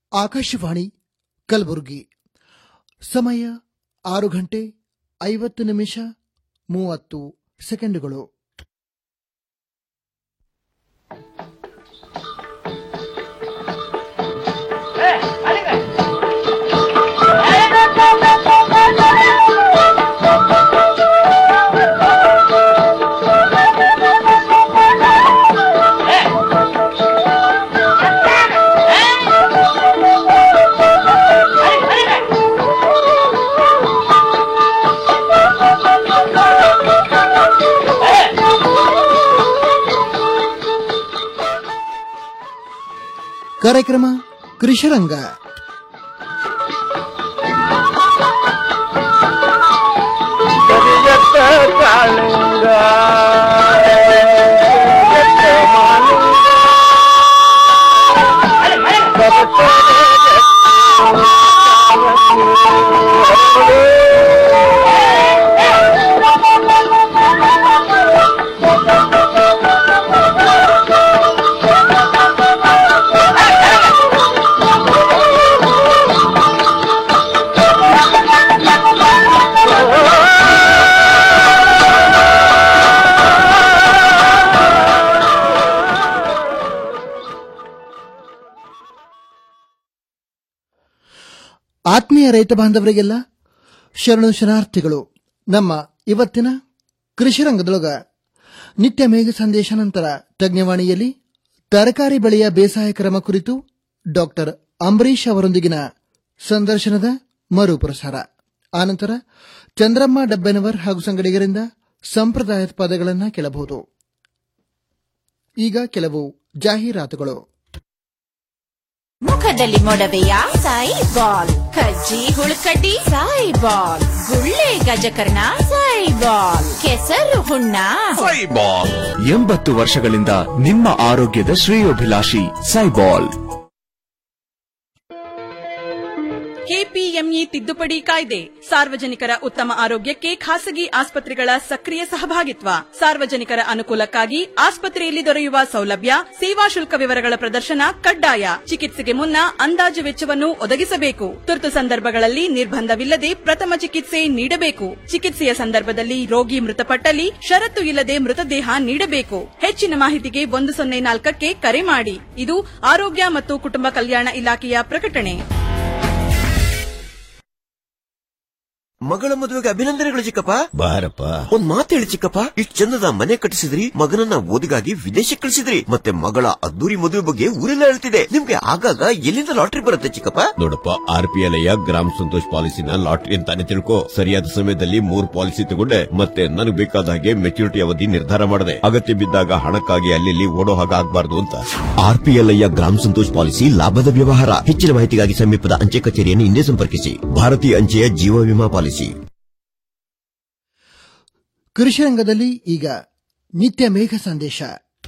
ಆಕಾಶವಾಣಿ ಕಲಬುರಗಿ ಸಮಯ ಆರು ಗಂಟೆ ಐವತ್ತು ನಿಮಿಷ ಮೂವತ್ತು ಸೆಕೆಂಡುಗಳು ಕಾರ್ಯಕ್ರಮ ಕೃಷಿರಂಗ ಕರಿಯತ್ತ ಕಾಳಿಂಗ ಕರಿಯತ್ತ ಮಾಲಿಂಗ ಆತ್ಮೀಯ ರೈತ ಬಾಂಧವರಿಗೆಲ್ಲ ಶರಣು ಶರಣಾರ್ಥಿಗಳು ನಮ್ಮ ಇವತ್ತಿನ ಕೃಷಿರಂಗದೊಳಗ ನಿತ್ಯ ಮೇಘ ಸಂದೇಶ ನಂತರ ತಜ್ಞವಾಣಿಯಲ್ಲಿ ತರಕಾರಿ ಬೆಳೆಯ ಬೇಸಾಯ ಕ್ರಮ ಕುರಿತು ಡಾಕ್ಟರ್ ಅಂಬರೀಶ್ ಅವರೊಂದಿಗಿನ ಸಂದರ್ಶನದ ಮರುಪ್ರಸಾರ ಆನಂತರ ಚಂದ್ರಮ್ಮ ಡಬ್ಬೆನವರ್ ಹಾಗೂ ಸಂಗಡಿಗರಿಂದ ಸಂಪ್ರದಾಯದ ಪದಗಳನ್ನು ಕೇಳಬಹುದು ಈಗ ಕೆಲವು ಜಾಹೀರಾತುಗಳು ಮುಖದಲ್ಲಿ ಮೊಡವೆಯ ಸಾಯಿ ಬಾಲ್ ಕಜ್ಜಿ ಹುಳುಕಡ್ಡಿ ಸಾಯಿ ಬಾಲ್ ಗುಳ್ಳೆ ಗಜಕರ್ಣ ಸಾಯಿ ಬಾಲ್ ಕೆಸರು ಹುಣ್ಣ ಸೈಬಾಲ್ ಎಂಬತ್ತು ವರ್ಷಗಳಿಂದ ನಿಮ್ಮ ಆರೋಗ್ಯದ ಶ್ರೇಯೋಭಿಲಾಷಿ ಸೈಬಾಲ್ ಕೆಪಿಎಂಇ ತಿದ್ದುಪಡಿ ಕಾಯ್ದೆ ಸಾರ್ವಜನಿಕರ ಉತ್ತಮ ಆರೋಗ್ಯಕ್ಕೆ ಖಾಸಗಿ ಆಸ್ಪತ್ರೆಗಳ ಸಕ್ರಿಯ ಸಹಭಾಗಿತ್ವ ಸಾರ್ವಜನಿಕರ ಅನುಕೂಲಕ್ಕಾಗಿ ಆಸ್ಪತ್ರೆಯಲ್ಲಿ ದೊರೆಯುವ ಸೌಲಭ್ಯ ಸೇವಾ ಶುಲ್ಕ ವಿವರಗಳ ಪ್ರದರ್ಶನ ಕಡ್ಡಾಯ ಚಿಕಿತ್ಸೆಗೆ ಮುನ್ನ ಅಂದಾಜು ವೆಚ್ಚವನ್ನು ಒದಗಿಸಬೇಕು ತುರ್ತು ಸಂದರ್ಭಗಳಲ್ಲಿ ನಿರ್ಬಂಧವಿಲ್ಲದೆ ಪ್ರಥಮ ಚಿಕಿತ್ಸೆ ನೀಡಬೇಕು ಚಿಕಿತ್ಸೆಯ ಸಂದರ್ಭದಲ್ಲಿ ರೋಗಿ ಮೃತಪಟ್ಟಲ್ಲಿ ಷರತ್ತು ಇಲ್ಲದೆ ಮೃತದೇಹ ನೀಡಬೇಕು ಹೆಚ್ಚಿನ ಮಾಹಿತಿಗೆ ಒಂದು ಸೊನ್ನೆ ನಾಲ್ಕಕ್ಕೆ ಕರೆ ಮಾಡಿ ಇದು ಆರೋಗ್ಯ ಮತ್ತು ಕುಟುಂಬ ಕಲ್ಯಾಣ ಇಲಾಖೆಯ ಪ್ರಕಟಣೆ ಮಗಳ ಮದುವೆಗೆ ಅಭಿನಂದನೆಗಳು ಚಿಕ್ಕಪ್ಪ ಬಾರಪ್ಪ ಒಂದ್ ಮಾತು ಹೇಳಿ ಚಿಕ್ಕಪ್ಪ ಇಷ್ಟ್ ಚಂದದ ಮನೆ ಕಟ್ಟಿಸಿದ್ರಿ ಮಗನನ್ನ ಓದಿಗಾಗಿ ವಿದೇಶಕ್ಕೆ ಕಳಿಸಿದ್ರಿ ಮತ್ತೆ ಮಗಳ ಅದ್ದೂರಿ ಮದುವೆ ಬಗ್ಗೆ ಊರೆಲ್ಲ ಹೇಳ್ತಿದೆ ನಿಮ್ಗೆ ಆಗಾಗ ಎಲ್ಲಿಂದ ಲಾಟ್ರಿ ಬರುತ್ತೆ ಚಿಕ್ಕಪ್ಪ ನೋಡಪ್ಪ ಆರ್ ಪಿ ಎಲ್ ಗ್ರಾಮ ಸಂತೋಷ್ ಪಾಲಿಸಿನ ಲಾಟ್ರಿ ಅಂತಾನೆ ತಿಳ್ಕೊ ಸರಿಯಾದ ಸಮಯದಲ್ಲಿ ಮೂರ್ ಪಾಲಿಸಿ ತಗೊಂಡೆ ಮತ್ತೆ ನನಗೆ ಬೇಕಾದ ಹಾಗೆ ಮೆಚುರಿಟಿ ಅವಧಿ ನಿರ್ಧಾರ ಮಾಡಿದೆ ಅಗತ್ಯ ಬಿದ್ದಾಗ ಹಣಕ್ಕಾಗಿ ಅಲ್ಲಿ ಓಡೋ ಹಾಗೆ ಆಗ್ಬಾರ್ದು ಅಂತ ಆರ್ ಪಿ ಎಲ್ ಗ್ರಾಮ ಸಂತೋಷ್ ಪಾಲಿಸಿ ಲಾಭದ ವ್ಯವಹಾರ ಹೆಚ್ಚಿನ ಮಾಹಿತಿಗಾಗಿ ಸಮೀಪದ ಅಂಚೆ ಕಚೇರಿಯನ್ನು ಹಿಂದೆ ಸಂಪರ್ಕಿಸಿ ಭಾರತೀಯ ಅಂಚೆಯ ಜೀವ ವಿಮಾ ಪಾಲಿಸಿ ಕೃಷಿರಂಗದಲ್ಲಿ ಈಗ ನಿತ್ಯ ಮೇಘ ಸಂದೇಶ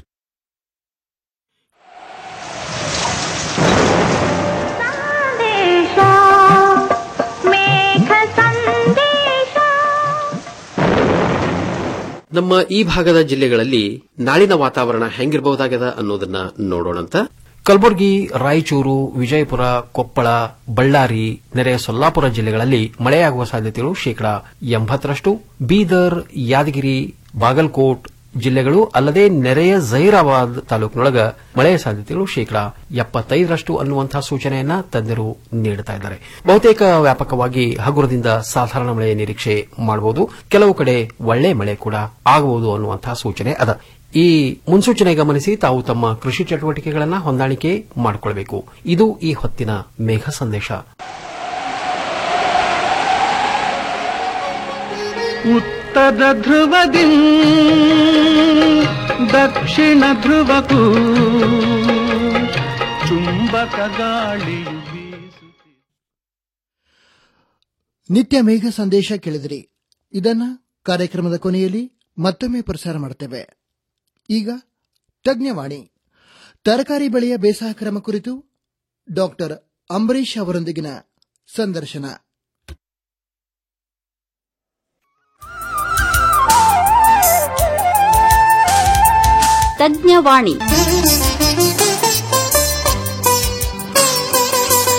ನಮ್ಮ ಈ ಭಾಗದ ಜಿಲ್ಲೆಗಳಲ್ಲಿ ನಾಳಿನ ವಾತಾವರಣ ಹೆಂಗಿರಬಹುದಾಗ್ಯದ ಅನ್ನೋದನ್ನ ನೋಡೋಣಂತ ಕಲಬುರಗಿ ರಾಯಚೂರು ವಿಜಯಪುರ ಕೊಪ್ಪಳ ಬಳ್ಳಾರಿ ನೆರೆಯ ಸೊಲ್ಲಾಪುರ ಜಿಲ್ಲೆಗಳಲ್ಲಿ ಮಳೆಯಾಗುವ ಸಾಧ್ಯತೆಗಳು ಶೇಕಡಾ ಎಂಬತ್ತರಷ್ಟು ಬೀದರ್ ಯಾದಗಿರಿ ಬಾಗಲಕೋಟ್ ಜಿಲ್ಲೆಗಳು ಅಲ್ಲದೆ ನೆರೆಯ ಜೈರಾಬಾದ್ ತಾಲೂಕಿನೊಳಗ ಮಳೆಯ ಸಾಧ್ಯತೆಗಳು ಶೇಕಡಾ ಎಪ್ಪತ್ತೈದರಷ್ಟು ಅನ್ನುವಂತಹ ಸೂಚನೆಯನ್ನ ತಜ್ಞರು ನೀಡುತ್ತಾ ಇದ್ದಾರೆ ಬಹುತೇಕ ವ್ಯಾಪಕವಾಗಿ ಹಗುರದಿಂದ ಸಾಧಾರಣ ಮಳೆಯ ನಿರೀಕ್ಷೆ ಮಾಡಬಹುದು ಕೆಲವು ಕಡೆ ಒಳ್ಳೆ ಮಳೆ ಕೂಡ ಆಗಬಹುದು ಅನ್ನುವಂತಹ ಸೂಚನೆ ಅದ ಈ ಮುನ್ಸೂಚನೆ ಗಮನಿಸಿ ತಾವು ತಮ್ಮ ಕೃಷಿ ಚಟುವಟಿಕೆಗಳನ್ನು ಹೊಂದಾಣಿಕೆ ಮಾಡಿಕೊಳ್ಳಬೇಕು ಇದು ಈ ಹೊತ್ತಿನ ಮೇಘ ಸಂದೇಶ ಉತ್ತರ ಧ್ರುವದಿ ದಕ್ಷಿಣ ಧ್ರುವಕ್ಕೂ ಚುಂಬಕ ಗಾಳಿಯು ಬೀಸುತ್ತಿದೆ ನಿತ್ಯ ಮೇಘ ಸಂದೇಶ ಕೇಳಿದಿರಿ ಇದನ್ನ ಕಾರ್ಯಕ್ರಮದ ಕೊನೆಯಲ್ಲಿ ಮತ್ತೊಮ್ಮೆ ಪ್ರಸಾರ ಮಾಡುತ್ತೇವೆ ಈಗ ತಜ್ಞವಾಣಿ ತರಕಾರಿ ಬೆಳೆಯ ಬೇಸಾಯ ಕ್ರಮ ಕುರಿತು ಡಾಕ್ಟರ್ ಅಂಬರೀಶ್ ಅವರೊಂದಿಗಿನ ಸಂದರ್ಶನ ತಜ್ಞವಾಣಿ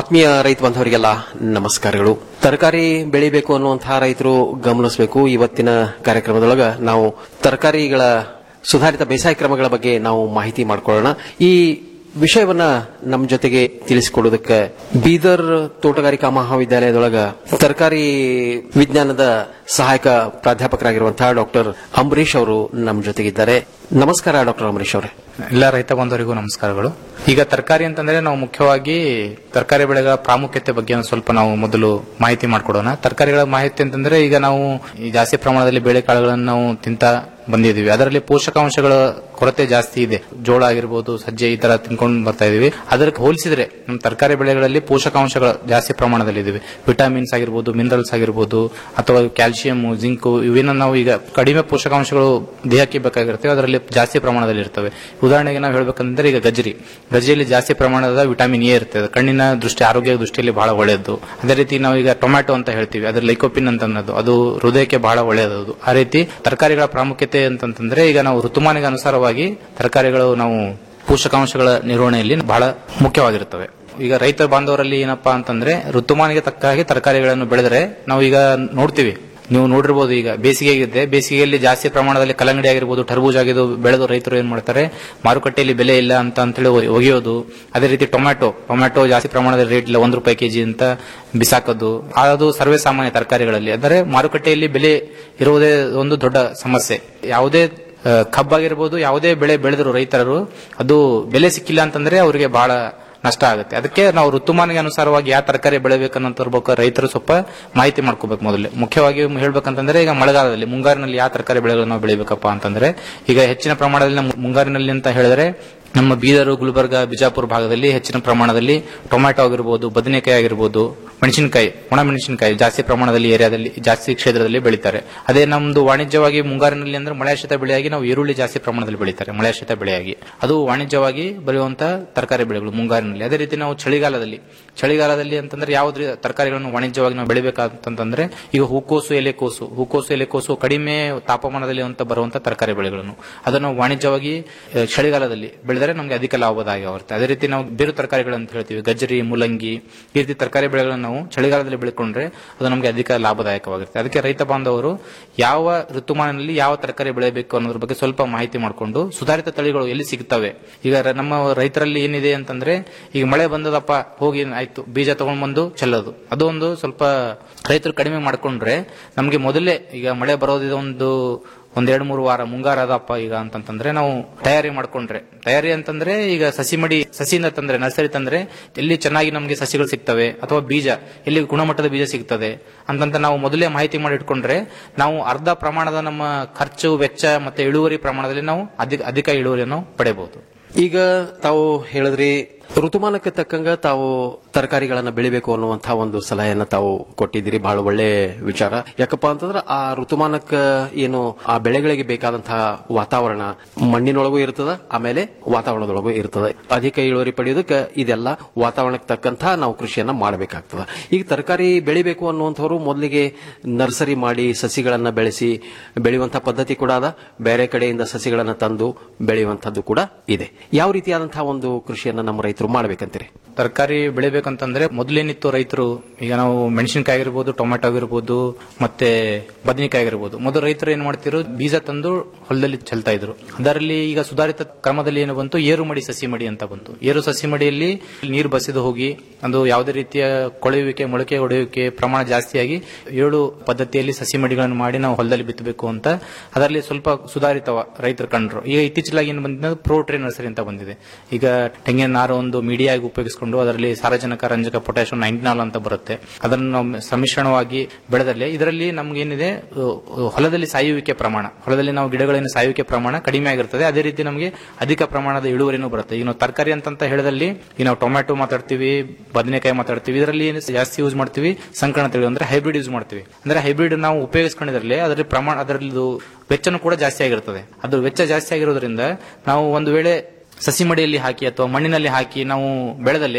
ಆತ್ಮೀಯ ರೈತ ಬಾಂಧವರಿಗೆಲ್ಲ ನಮಸ್ಕಾರಗಳು ತರಕಾರಿ ಬೆಳಿಬೇಕು ಅನ್ನುವಂತಹ ರೈತರು ಗಮನಿಸಬೇಕು ಇವತ್ತಿನ ಕಾರ್ಯಕ್ರಮದೊಳಗ ನಾವು ತರಕಾರಿಗಳ ಸುಧಾರಿತ ಬೇಸಾಯ ಕ್ರಮಗಳ ಬಗ್ಗೆ ನಾವು ಮಾಹಿತಿ ಮಾಡಿಕೊಳ್ಳೋಣ ಈ ವಿಷಯವನ್ನ ನಮ್ಮ ಜೊತೆಗೆ ತಿಳಿಸಿಕೊಡೋದಕ್ಕೆ ಬೀದರ್ ತೋಟಗಾರಿಕಾ ಮಹಾವಿದ್ಯಾಲಯದೊಳಗ ತರಕಾರಿ ವಿಜ್ಞಾನದ ಸಹಾಯಕ ಪ್ರಾಧ್ಯಾಪಕರಾಗಿರುವಂತಹ ಡಾಕ್ಟರ್ ಅಂಬರೀಶ್ ಅವರು ನಮ್ಮ ಜೊತೆಗಿದ್ದಾರೆ ನಮಸ್ಕಾರ ಡಾಕ್ಟರ್ ಅಂಬರೀಶ್ ಅವರೇ ಎಲ್ಲ ರೈತ ಬಂಧುವರಿಗೂ ನಮಸ್ಕಾರಗಳು ಈಗ ತರಕಾರಿ ಅಂತಂದ್ರೆ ನಾವು ಮುಖ್ಯವಾಗಿ ತರಕಾರಿ ಬೆಳೆಗಳ ಪ್ರಾಮುಖ್ಯತೆ ಬಗ್ಗೆ ಒಂದು ಸ್ವಲ್ಪ ನಾವು ಮೊದಲು ಮಾಹಿತಿ ಮಾಡ್ಕೊಡೋಣ ತರಕಾರಿಗಳ ಮಾಹಿತಿ ಅಂತಂದ್ರೆ ಈಗ ನಾವು ಈ ಜಾಸ್ತಿ ಪ್ರಮಾಣದಲ್ಲಿ ಬೇಳೆಕಾಳುಗಳನ್ನು ನಾವು ತಿಂತ ಬಂದಿದ್ದೀವಿ ಅದರಲ್ಲಿ ಪೋಷಕಾಂಶಗಳ ಕೊರತೆ ಜಾಸ್ತಿ ಇದೆ ಜೋಳ ಆಗಿರ್ಬೋದು ಸಜ್ಜೆ ಈ ತರ ತಿನ್ಕೊಂಡು ಬರ್ತಾ ಇದೀವಿ ಅದಕ್ಕೆ ಹೋಲಿಸಿದ್ರೆ ನಮ್ಮ ತರಕಾರಿ ಬೆಳೆಗಳಲ್ಲಿ ಪೋಷಕಾಂಶಗಳು ಜಾಸ್ತಿ ಪ್ರಮಾಣದಲ್ಲಿ ಇದಾವೆ ವಿಟಮಿನ್ಸ್ ಆಗಿರ್ಬೋದು ಮಿನರಲ್ಸ್ ಆಗಿರ್ಬೋದು ಅಥವಾ ಕ್ಯಾಲ್ಸಿಯಂ ಜಿಂಕ್ ಇವೇನ ನಾವು ಈಗ ಕಡಿಮೆ ಪೋಷಕಾಂಶಗಳು ದೇಹಕ್ಕೆ ಬೇಕಾಗಿರ್ತವೆ ಅದರಲ್ಲಿ ಜಾಸ್ತಿ ಪ್ರಮಾಣದಲ್ಲಿ ಇರ್ತವೆ ಉದಾಹರಣೆಗೆ ನಾವು ಹೇಳ್ಬೇಕಂದ್ರೆ ಈಗ ಗಜ್ರಿ ಗಜ್ರಿಯಲ್ಲಿ ಜಾಸ್ತಿ ಪ್ರಮಾಣದ ವಿಟಮಿನ್ ಎ ಇರ್ತದೆ ಕಣ್ಣಿನ ದೃಷ್ಟಿ ಆರೋಗ್ಯ ದೃಷ್ಟಿಯಲ್ಲಿ ಬಹಳ ಒಳ್ಳೆಯದು ಅದೇ ರೀತಿ ನಾವು ಈಗ ಟೊಮ್ಯಾಟೊ ಅಂತ ಹೇಳ್ತೀವಿ ಅದ್ರ ಲೈಕೋಪಿನ್ ಅಂತ ಅನ್ನೋದು ಅದು ಹೃದಯಕ್ಕೆ ಬಹಳ ಒಳ್ಳೆಯದು ಆ ರೀತಿ ತರಕಾರಿಗಳ ಪ್ರಾಮುಖ್ಯತೆ ಅಂತಂತಂದ್ರೆ ಈಗ ನಾವು ಋತುಮಾನಿಗೆ ಅನುಸಾರವಾಗಿ ತರಕಾರಿಗಳು ನಾವು ಪೋಷಕಾಂಶಗಳ ನಿರ್ವಹಣೆಯಲ್ಲಿ ಬಹಳ ಮುಖ್ಯವಾಗಿರುತ್ತವೆ ಈಗ ರೈತ ಬಾಂಧವರಲ್ಲಿ ಏನಪ್ಪಾ ಅಂತಂದ್ರೆ ಋತುಮಾನಿಗೆ ತಕ್ಕ ಹಾಗೆ ತರಕಾರಿಗಳನ್ನು ಬೆಳೆದರೆ ನಾವು ಈಗ ನೋಡ್ತೀವಿ ನೀವು ನೋಡಿರ್ಬೋದು ಈಗ ಬೇಸಿಗೆ ಇದೆ ಬೇಸಿಗೆಯಲ್ಲಿ ಜಾಸ್ತಿ ಪ್ರಮಾಣದಲ್ಲಿ ಕಲ್ಲಂಗಡಿ ಆಗಿರ್ಬೋದು ಟರ್ಬೂಜ್ ಆಗಿದ್ದು ಬೆಳೆದು ರೈತರು ಏನ್ ಮಾಡ್ತಾರೆ ಮಾರುಕಟ್ಟೆಯಲ್ಲಿ ಬೆಲೆ ಇಲ್ಲ ಅಂತ ಅಂತೇಳಿ ಒ- ಒಗೆಯೋದು ಅದೇ ರೀತಿ ಟೊಮ್ಯಾಟೊ ಟೊಮ್ಯಾಟೊ ಜಾಸ್ತಿ ಪ್ರಮಾಣದಲ್ಲಿ ರೇಟ್ ಇಲ್ಲ ಒಂದು ರೂಪಾಯಿ ಕೆಜಿ ಅಂತ ಬಿಸಾಕೋದು ಅದು ಸರ್ವೇ ಸಾಮಾನ್ಯ ತರಕಾರಿಗಳಲ್ಲಿ ಅಂದರೆ ಮಾರುಕಟ್ಟೆಯಲ್ಲಿ ಬೆಲೆ ಇರುವುದೇ ಒಂದು ದೊಡ್ಡ ಸಮಸ್ಯೆ ಯಾವುದೇ ಆ, ಕಬ್ಬಾಗಿರ್ಬೋದು ಯಾವುದೇ ಬೆಳೆ ಬೆಳೆದ್ರು ರೈತರು ಅದು ಬೆಲೆ ಸಿಕ್ಕಿಲ್ಲ ಅಂತಂದ್ರೆ ಅವರಿಗೆ ಬಹಳ ನಷ್ಟ ಆಗುತ್ತೆ ಅದಕ್ಕೆ ನಾವು ಋತುಮಾನಿಗೆ ಅನುಸಾರವಾಗಿ ಯಾವ ತರಕಾರಿ ಬೆಳೆಬೇಕನ್ನೋ ತರ್ಬೇಕು ರೈತರು ಸ್ವಲ್ಪ ಮಾಹಿತಿ ಮಾಡ್ಕೋಬೇಕು ಮೊದಲೇ ಮುಖ್ಯವಾಗಿ ಹೇಳ್ಬೇಕಂತಂದ್ರೆ ಈಗ ಮಳೆಗಾಲದಲ್ಲಿ ಮುಂಗಾರಿನಲ್ಲಿ ಯಾವ ತರಕಾರಿ ಬೆಳೆಗಳನ್ನು ನಾವು ಬೆಳಿಬೇಕಪ್ಪ ಅಂತಂದ್ರೆ ಈಗ ಹೆಚ್ಚಿನ ಪ್ರಮಾಣದಲ್ಲಿ ನಾವು ಮುಂಗಾರಿನಲ್ಲಿ ಅಂತ ಹೇಳಿದ್ರೆ ನಮ್ಮ ಬೀದರು ಗುಲ್ಬರ್ಗ ಬಿಜಾಪುರ ಭಾಗದಲ್ಲಿ ಹೆಚ್ಚಿನ ಪ್ರಮಾಣದಲ್ಲಿ ಟೊಮ್ಯಾಟೊ ಆಗಿರ್ಬೋದು ಬದನೆಕಾಯಿ ಆಗಿರ್ಬೋದು ಮೆಣಸಿನಕಾಯಿ ಒಣ ಮೆಣಸಿನಕಾಯಿ ಜಾಸ್ತಿ ಪ್ರಮಾಣದಲ್ಲಿ ಏರಿಯಾದಲ್ಲಿ ಜಾಸ್ತಿ ಕ್ಷೇತ್ರದಲ್ಲಿ ಬೆಳೀತಾರೆ ಅದೇ ನಮ್ದು ವಾಣಿಜ್ಯವಾಗಿ ಮುಂಗಾರಿನಲ್ಲಿ ಅಂದ್ರೆ ಮಳೆಯಾಶ್ರಿತ ಬೆಳೆಯಾಗಿ ನಾವು ಈರುಳ್ಳಿ ಜಾಸ್ತಿ ಪ್ರಮಾಣದಲ್ಲಿ ಬೆಳೀತಾರೆ ಮಳೆಯಾಶ್ರಿತ ಬೆಳೆಯಾಗಿ ಅದು ವಾಣಿಜ್ಯವಾಗಿ ಬೆಳೆಯುವಂತ ತರಕಾರಿ ಬೆಳೆಗಳು ಮುಂಗಾರಿನಲ್ಲಿ ಅದೇ ರೀತಿ ನಾವು ಚಳಿಗಾಲದಲ್ಲಿ ಚಳಿಗಾಲದಲ್ಲಿ ಅಂತಂದ್ರೆ ಯಾವ್ದು ತರಕಾರಿಗಳನ್ನು ವಾಣಿಜ್ಯವಾಗಿ ನಾವು ಬೆಳಿಬೇಕಂತಂದ್ರೆ ಈಗ ಹೂಕೋಸು ಎಲೆಕೋಸು ಹೂಕೋಸು ಎಲೆಕೋಸು ಕಡಿಮೆ ತಾಪಮಾನದಲ್ಲಿ ಅಂತ ಬರುವಂತ ತರಕಾರಿ ಬೆಳೆಗಳನ್ನು ಅದನ್ನು ವಾಣಿಜ್ಯವಾಗಿ ಆ, ಚಳಿಗಾಲದಲ್ಲಿ ಬೆಳೆದರೆ ನಮಗೆ ಅಧಿಕ ಲಾಭದಾಯಕವಾಗಿರುತ್ತೆ ಅದೇ ರೀತಿ ನಾವು ಬೇರೆ ತರಕಾರಿಗಳಂತ ಹೇಳ್ತೀವಿ ಗಜ್ಜರಿ ಮುಲ್ಲಂಗಿ ಈ ರೀತಿ ತರಕಾರಿ ಬೆಳೆಗಳನ್ನು ನಾವು ಚಳಿಗಾಲದಲ್ಲಿ ಬೆಳ್ಕೊಂಡ್ರೆ ಅದು ನಮಗೆ ಅಧಿಕ ಲಾಭದಾಯಕವಾಗಿರುತ್ತೆ ಅದಕ್ಕೆ ರೈತ ಬಾಂಧವರು ಯಾವ ಋತುಮಾನದಲ್ಲಿ ಯಾವ ತರಕಾರಿ ಬೆಳೆಯಬೇಕು ಅನ್ನೋದ್ರ ಬಗ್ಗೆ ಸ್ವಲ್ಪ ಮಾಹಿತಿ ಮಾಡಿಕೊಂಡು ಸುಧಾರಿತ ತಳಿಗಳು ಎಲ್ಲಿ ಸಿಗ್ತವೆ ಈಗ ರ- ನಮ್ಮ ರೈತರಲ್ಲಿ ಏನಿದೆ ಅಂತಂದ್ರೆ ಈಗ ಮಳೆ ಬಂದದಪ್ಪ ಹೋಗಿ ಆಯ್ತು ಬೀಜ ತಗೊಂಡ್ ಬಂದು ಚೆಲ್ಲೋದು ಅದು ಒಂದು ಸ್ವಲ್ಪ ರೈತರು ಕಡಿಮೆ ಮಾಡ್ಕೊಂಡ್ರೆ ನಮಗೆ ಮೊದಲೇ ಈಗ ಮಳೆ ಬರೋದಿದೆ ಒಂದು ಒಂದ್ ಎರಡ್ ಮೂರು ವಾರ ಮುಂಗಾರ ಅದಪ್ಪ ಈಗ ಅಂತಂತಂದ್ರೆ ನಾವು ತಯಾರಿ ಮಾಡ್ಕೊಂಡ್ರೆ ತಯಾರಿ ಅಂತಂದ್ರೆ ಈಗ ಸಸಿ ಮಡಿ ಸಸಿಯಿಂದ ತಂದ್ರೆ ನರ್ಸರಿ ತಂದ್ರೆ ಎಲ್ಲಿ ಚೆನ್ನಾಗಿ ನಮಗೆ ಸಸಿಗಳು ಸಿಗ್ತವೆ ಅಥವಾ ಬೀಜ ಎಲ್ಲಿ ಗುಣಮಟ್ಟದ ಬೀಜ ಸಿಗ್ತದೆ ಅಂತಂತ ನಾವು ಮೊದಲೇ ಮಾಹಿತಿ ಮಾಡಿ ಇಟ್ಕೊಂಡ್ರೆ ನಾವು ಅರ್ಧ ಪ್ರಮಾಣದ ನಮ್ಮ ಖರ್ಚು ವೆಚ್ಚ ಮತ್ತೆ ಇಳುವರಿ ಪ್ರಮಾಣದಲ್ಲಿ ನಾವು ಅಧಿಕ ಅಧಿಕ ಇಳುವರಿಯನ್ನು ಪಡೆಯಬಹುದು ಈಗ ತಾವು ಹೇಳಿದ್ರಿ ಋತುಮಾನಕ್ಕೆ ತಕ್ಕಂಗ ತಾವು ತರಕಾರಿಗಳನ್ನ ಬೆಳಿಬೇಕು ಅನ್ನುವಂತಹ ಒಂದು ಸಲಹೆಯನ್ನ ತಾವು ಕೊಟ್ಟಿದ್ದೀರಿ ಬಹಳ ಒಳ್ಳೆ ವಿಚಾರ ಯಾಕಪ್ಪ ಅಂತಂದ್ರೆ ಆ ಋತುಮಾನಕ್ಕ ಏನು ಆ ಬೆಳೆಗಳಿಗೆ ಬೇಕಾದಂತಹ ವಾತಾವರಣ ಮಣ್ಣಿನೊಳಗೂ ಇರ್ತದ ಆಮೇಲೆ ವಾತಾವರಣದೊಳಗೂ ಇರ್ತದೆ ಅಧಿಕ ಇಳುವರಿ ಪಡೆಯೋದಕ್ಕೆ ಇದೆಲ್ಲ ವಾತಾವರಣಕ್ಕೆ ತಕ್ಕಂತಹ ನಾವು ಕೃಷಿಯನ್ನ ಮಾಡಬೇಕಾಗ್ತದ ಈಗ ತರಕಾರಿ ಬೆಳಿಬೇಕು ಅನ್ನುವಂಥವ್ರು ಮೊದಲಿಗೆ ನರ್ಸರಿ ಮಾಡಿ ಸಸಿಗಳನ್ನ ಬೆಳೆಸಿ ಬೆಳೆಯುವಂತಹ ಪದ್ಧತಿ ಕೂಡ ಅದ ಬೇರೆ ಕಡೆಯಿಂದ ಸಸಿಗಳನ್ನ ತಂದು ಬೆಳೆಯುವಂತದ್ದು ಕೂಡ ಇದೆ ಯಾವ ರೀತಿಯಾದಂತಹ ಒಂದು ಕೃಷಿಯನ್ನ ನಮ್ಮ ರೈತರು ಮಾಡಬೇಕಂತೀರಿ ತರಕಾರಿ ಬೆಳಿಬೇಕಂತಂದ್ರೆ ಮೊದಲೇನಿತ್ತು ರೈತರು ಈಗ ನಾವು ಮೆಣಸಿನಕಾಯಿ ಆಗಿರ್ಬೋದು ಟೊಮೆಟೊ ಆಗಿರ್ಬೋದು ಮತ್ತೆ ಬದನೆಕಾಯಿ ಆಗಿರ್ಬೋದು ಮೊದಲು ರೈತರು ಏನ್ ಮಾಡ್ತಿದ್ರು ಬೀಜ ತಂದು ಹೊಲದಲ್ಲಿ ಚೆಲ್ತಾ ಇದ್ರು ಅದರಲ್ಲಿ ಈಗ ಸುಧಾರಿತ ಕ್ರಮದಲ್ಲಿ ಏನು ಬಂತು ಏರು ಮಡಿ ಸಸಿ ಮಡಿ ಅಂತ ಬಂತು ಏರು ಸಸಿ ಮಡಿಯಲ್ಲಿ ನೀರು ಬಸಿದು ಹೋಗಿ ಅದು ಯಾವುದೇ ರೀತಿಯ ಕೊಳೆಯುವಿಕೆ ಮೊಳಕೆ ಹೊಡೆಯುವಿಕೆ ಪ್ರಮಾಣ ಜಾಸ್ತಿಯಾಗಿ ಏಳು ಪದ್ಧತಿಯಲ್ಲಿ ಸಸಿ ಮಡಿಗಳನ್ನು ಮಾಡಿ ನಾವು ಹೊಲದಲ್ಲಿ ಬಿತ್ತಬೇಕು ಅಂತ ಅದರಲ್ಲಿ ಸ್ವಲ್ಪ ಸುಧಾರಿತ ರೈತರು ಕಂಡ್ರು ಈಗ ಇತ್ತೀಚಲಾಗಿ ಏನು ಬಂದಿದೆ ಪ್ರೋ ಟ್ರೇ ನರ್ಸರಿ ಅಂತ ಬಂದಿದೆ ಈಗ ತೆಂಗಿನ ನಾರು ಒಂದು ಮೀಡಿಯಾ ಆಗಿ ಉಪಯೋಗಿಸಿಕೊಂಡು ಅದರಲ್ಲಿ ಸಾರಜನಕ ರಂಜಕ ಪೊಟ್ಯಾಷಿಯಂ ನೈಂಟಿನಾಲ್ ಅಂತ ಬರುತ್ತೆ ಅದನ್ನು ನಾವು ಸಮ್ಮಿಶ್ರಣವಾಗಿ ಬೆಳೆದಲ್ಲಿ ಇದರಲ್ಲಿ ನಮ್ಗೇನಿದೆ ಅಹ್, ಹೊಲದಲ್ಲಿ ಸಾಯುವಿಕೆ ಪ್ರಮಾಣ ಹೊಲದಲ್ಲಿ ನಾವು ಗಿಡಗಳಿನ ಸಾಯುವಿಕೆ ಪ್ರಮಾಣ ಕಡಿಮೆ ಆಗಿರ್ತದೆ ಅದೇ ರೀತಿ ನಮಗೆ ಅಧಿಕ ಪ್ರಮಾಣದ ಇಳುವರಿನೂ ಬರುತ್ತೆ ಈಗ ನಾವು ತರಕಾರಿ ಅಂತಂತ ಹೇಳಿದಲ್ಲಿ ಈಗ ನಾವು ಟೊಮ್ಯಾಟೊ ಮಾತಾಡ್ತೀವಿ ಬದನೆಕಾಯಿ ಮಾತಾಡ್ತೀವಿ ಇದರಲ್ಲಿ ಏನು ಜಾಸ್ತಿ ಯೂಸ್ ಮಾಡ್ತೀವಿ ಸಂಕಣ ತಳಿ ಅಂದ್ರೆ ಹೈಬ್ರಿಡ್ ಯೂಸ್ ಮಾಡ್ತೀವಿ ಅಂದ್ರೆ ಹೈಬ್ರಿಡ್ ನಾವು ಉಪಯೋಗಿಸ್ಕೊಂಡಿದ್ರಲ್ಲಿ ಅದರಲ್ಲಿ ಪ್ರಮಾಣ ಅದರದ್ದು ವೆಚ್ಚನೂ ಕೂಡ ಜಾಸ್ತಿ ಆಗಿರ್ತದೆ ಅದು ವೆಚ್ಚ ಜಾಸ್ತಿ ಆಗಿರೋದ್ರಿಂದ ನಾವು ಒಂದು ವೇಳೆ ಸಸಿ ಮಡಿಯಲ್ಲಿ ಹಾಕಿ ಅಥವಾ ಮಣ್ಣಿನಲ್ಲಿ ಹಾಕಿ ನಾವು ಬೆಳೆದಲ್ಲಿ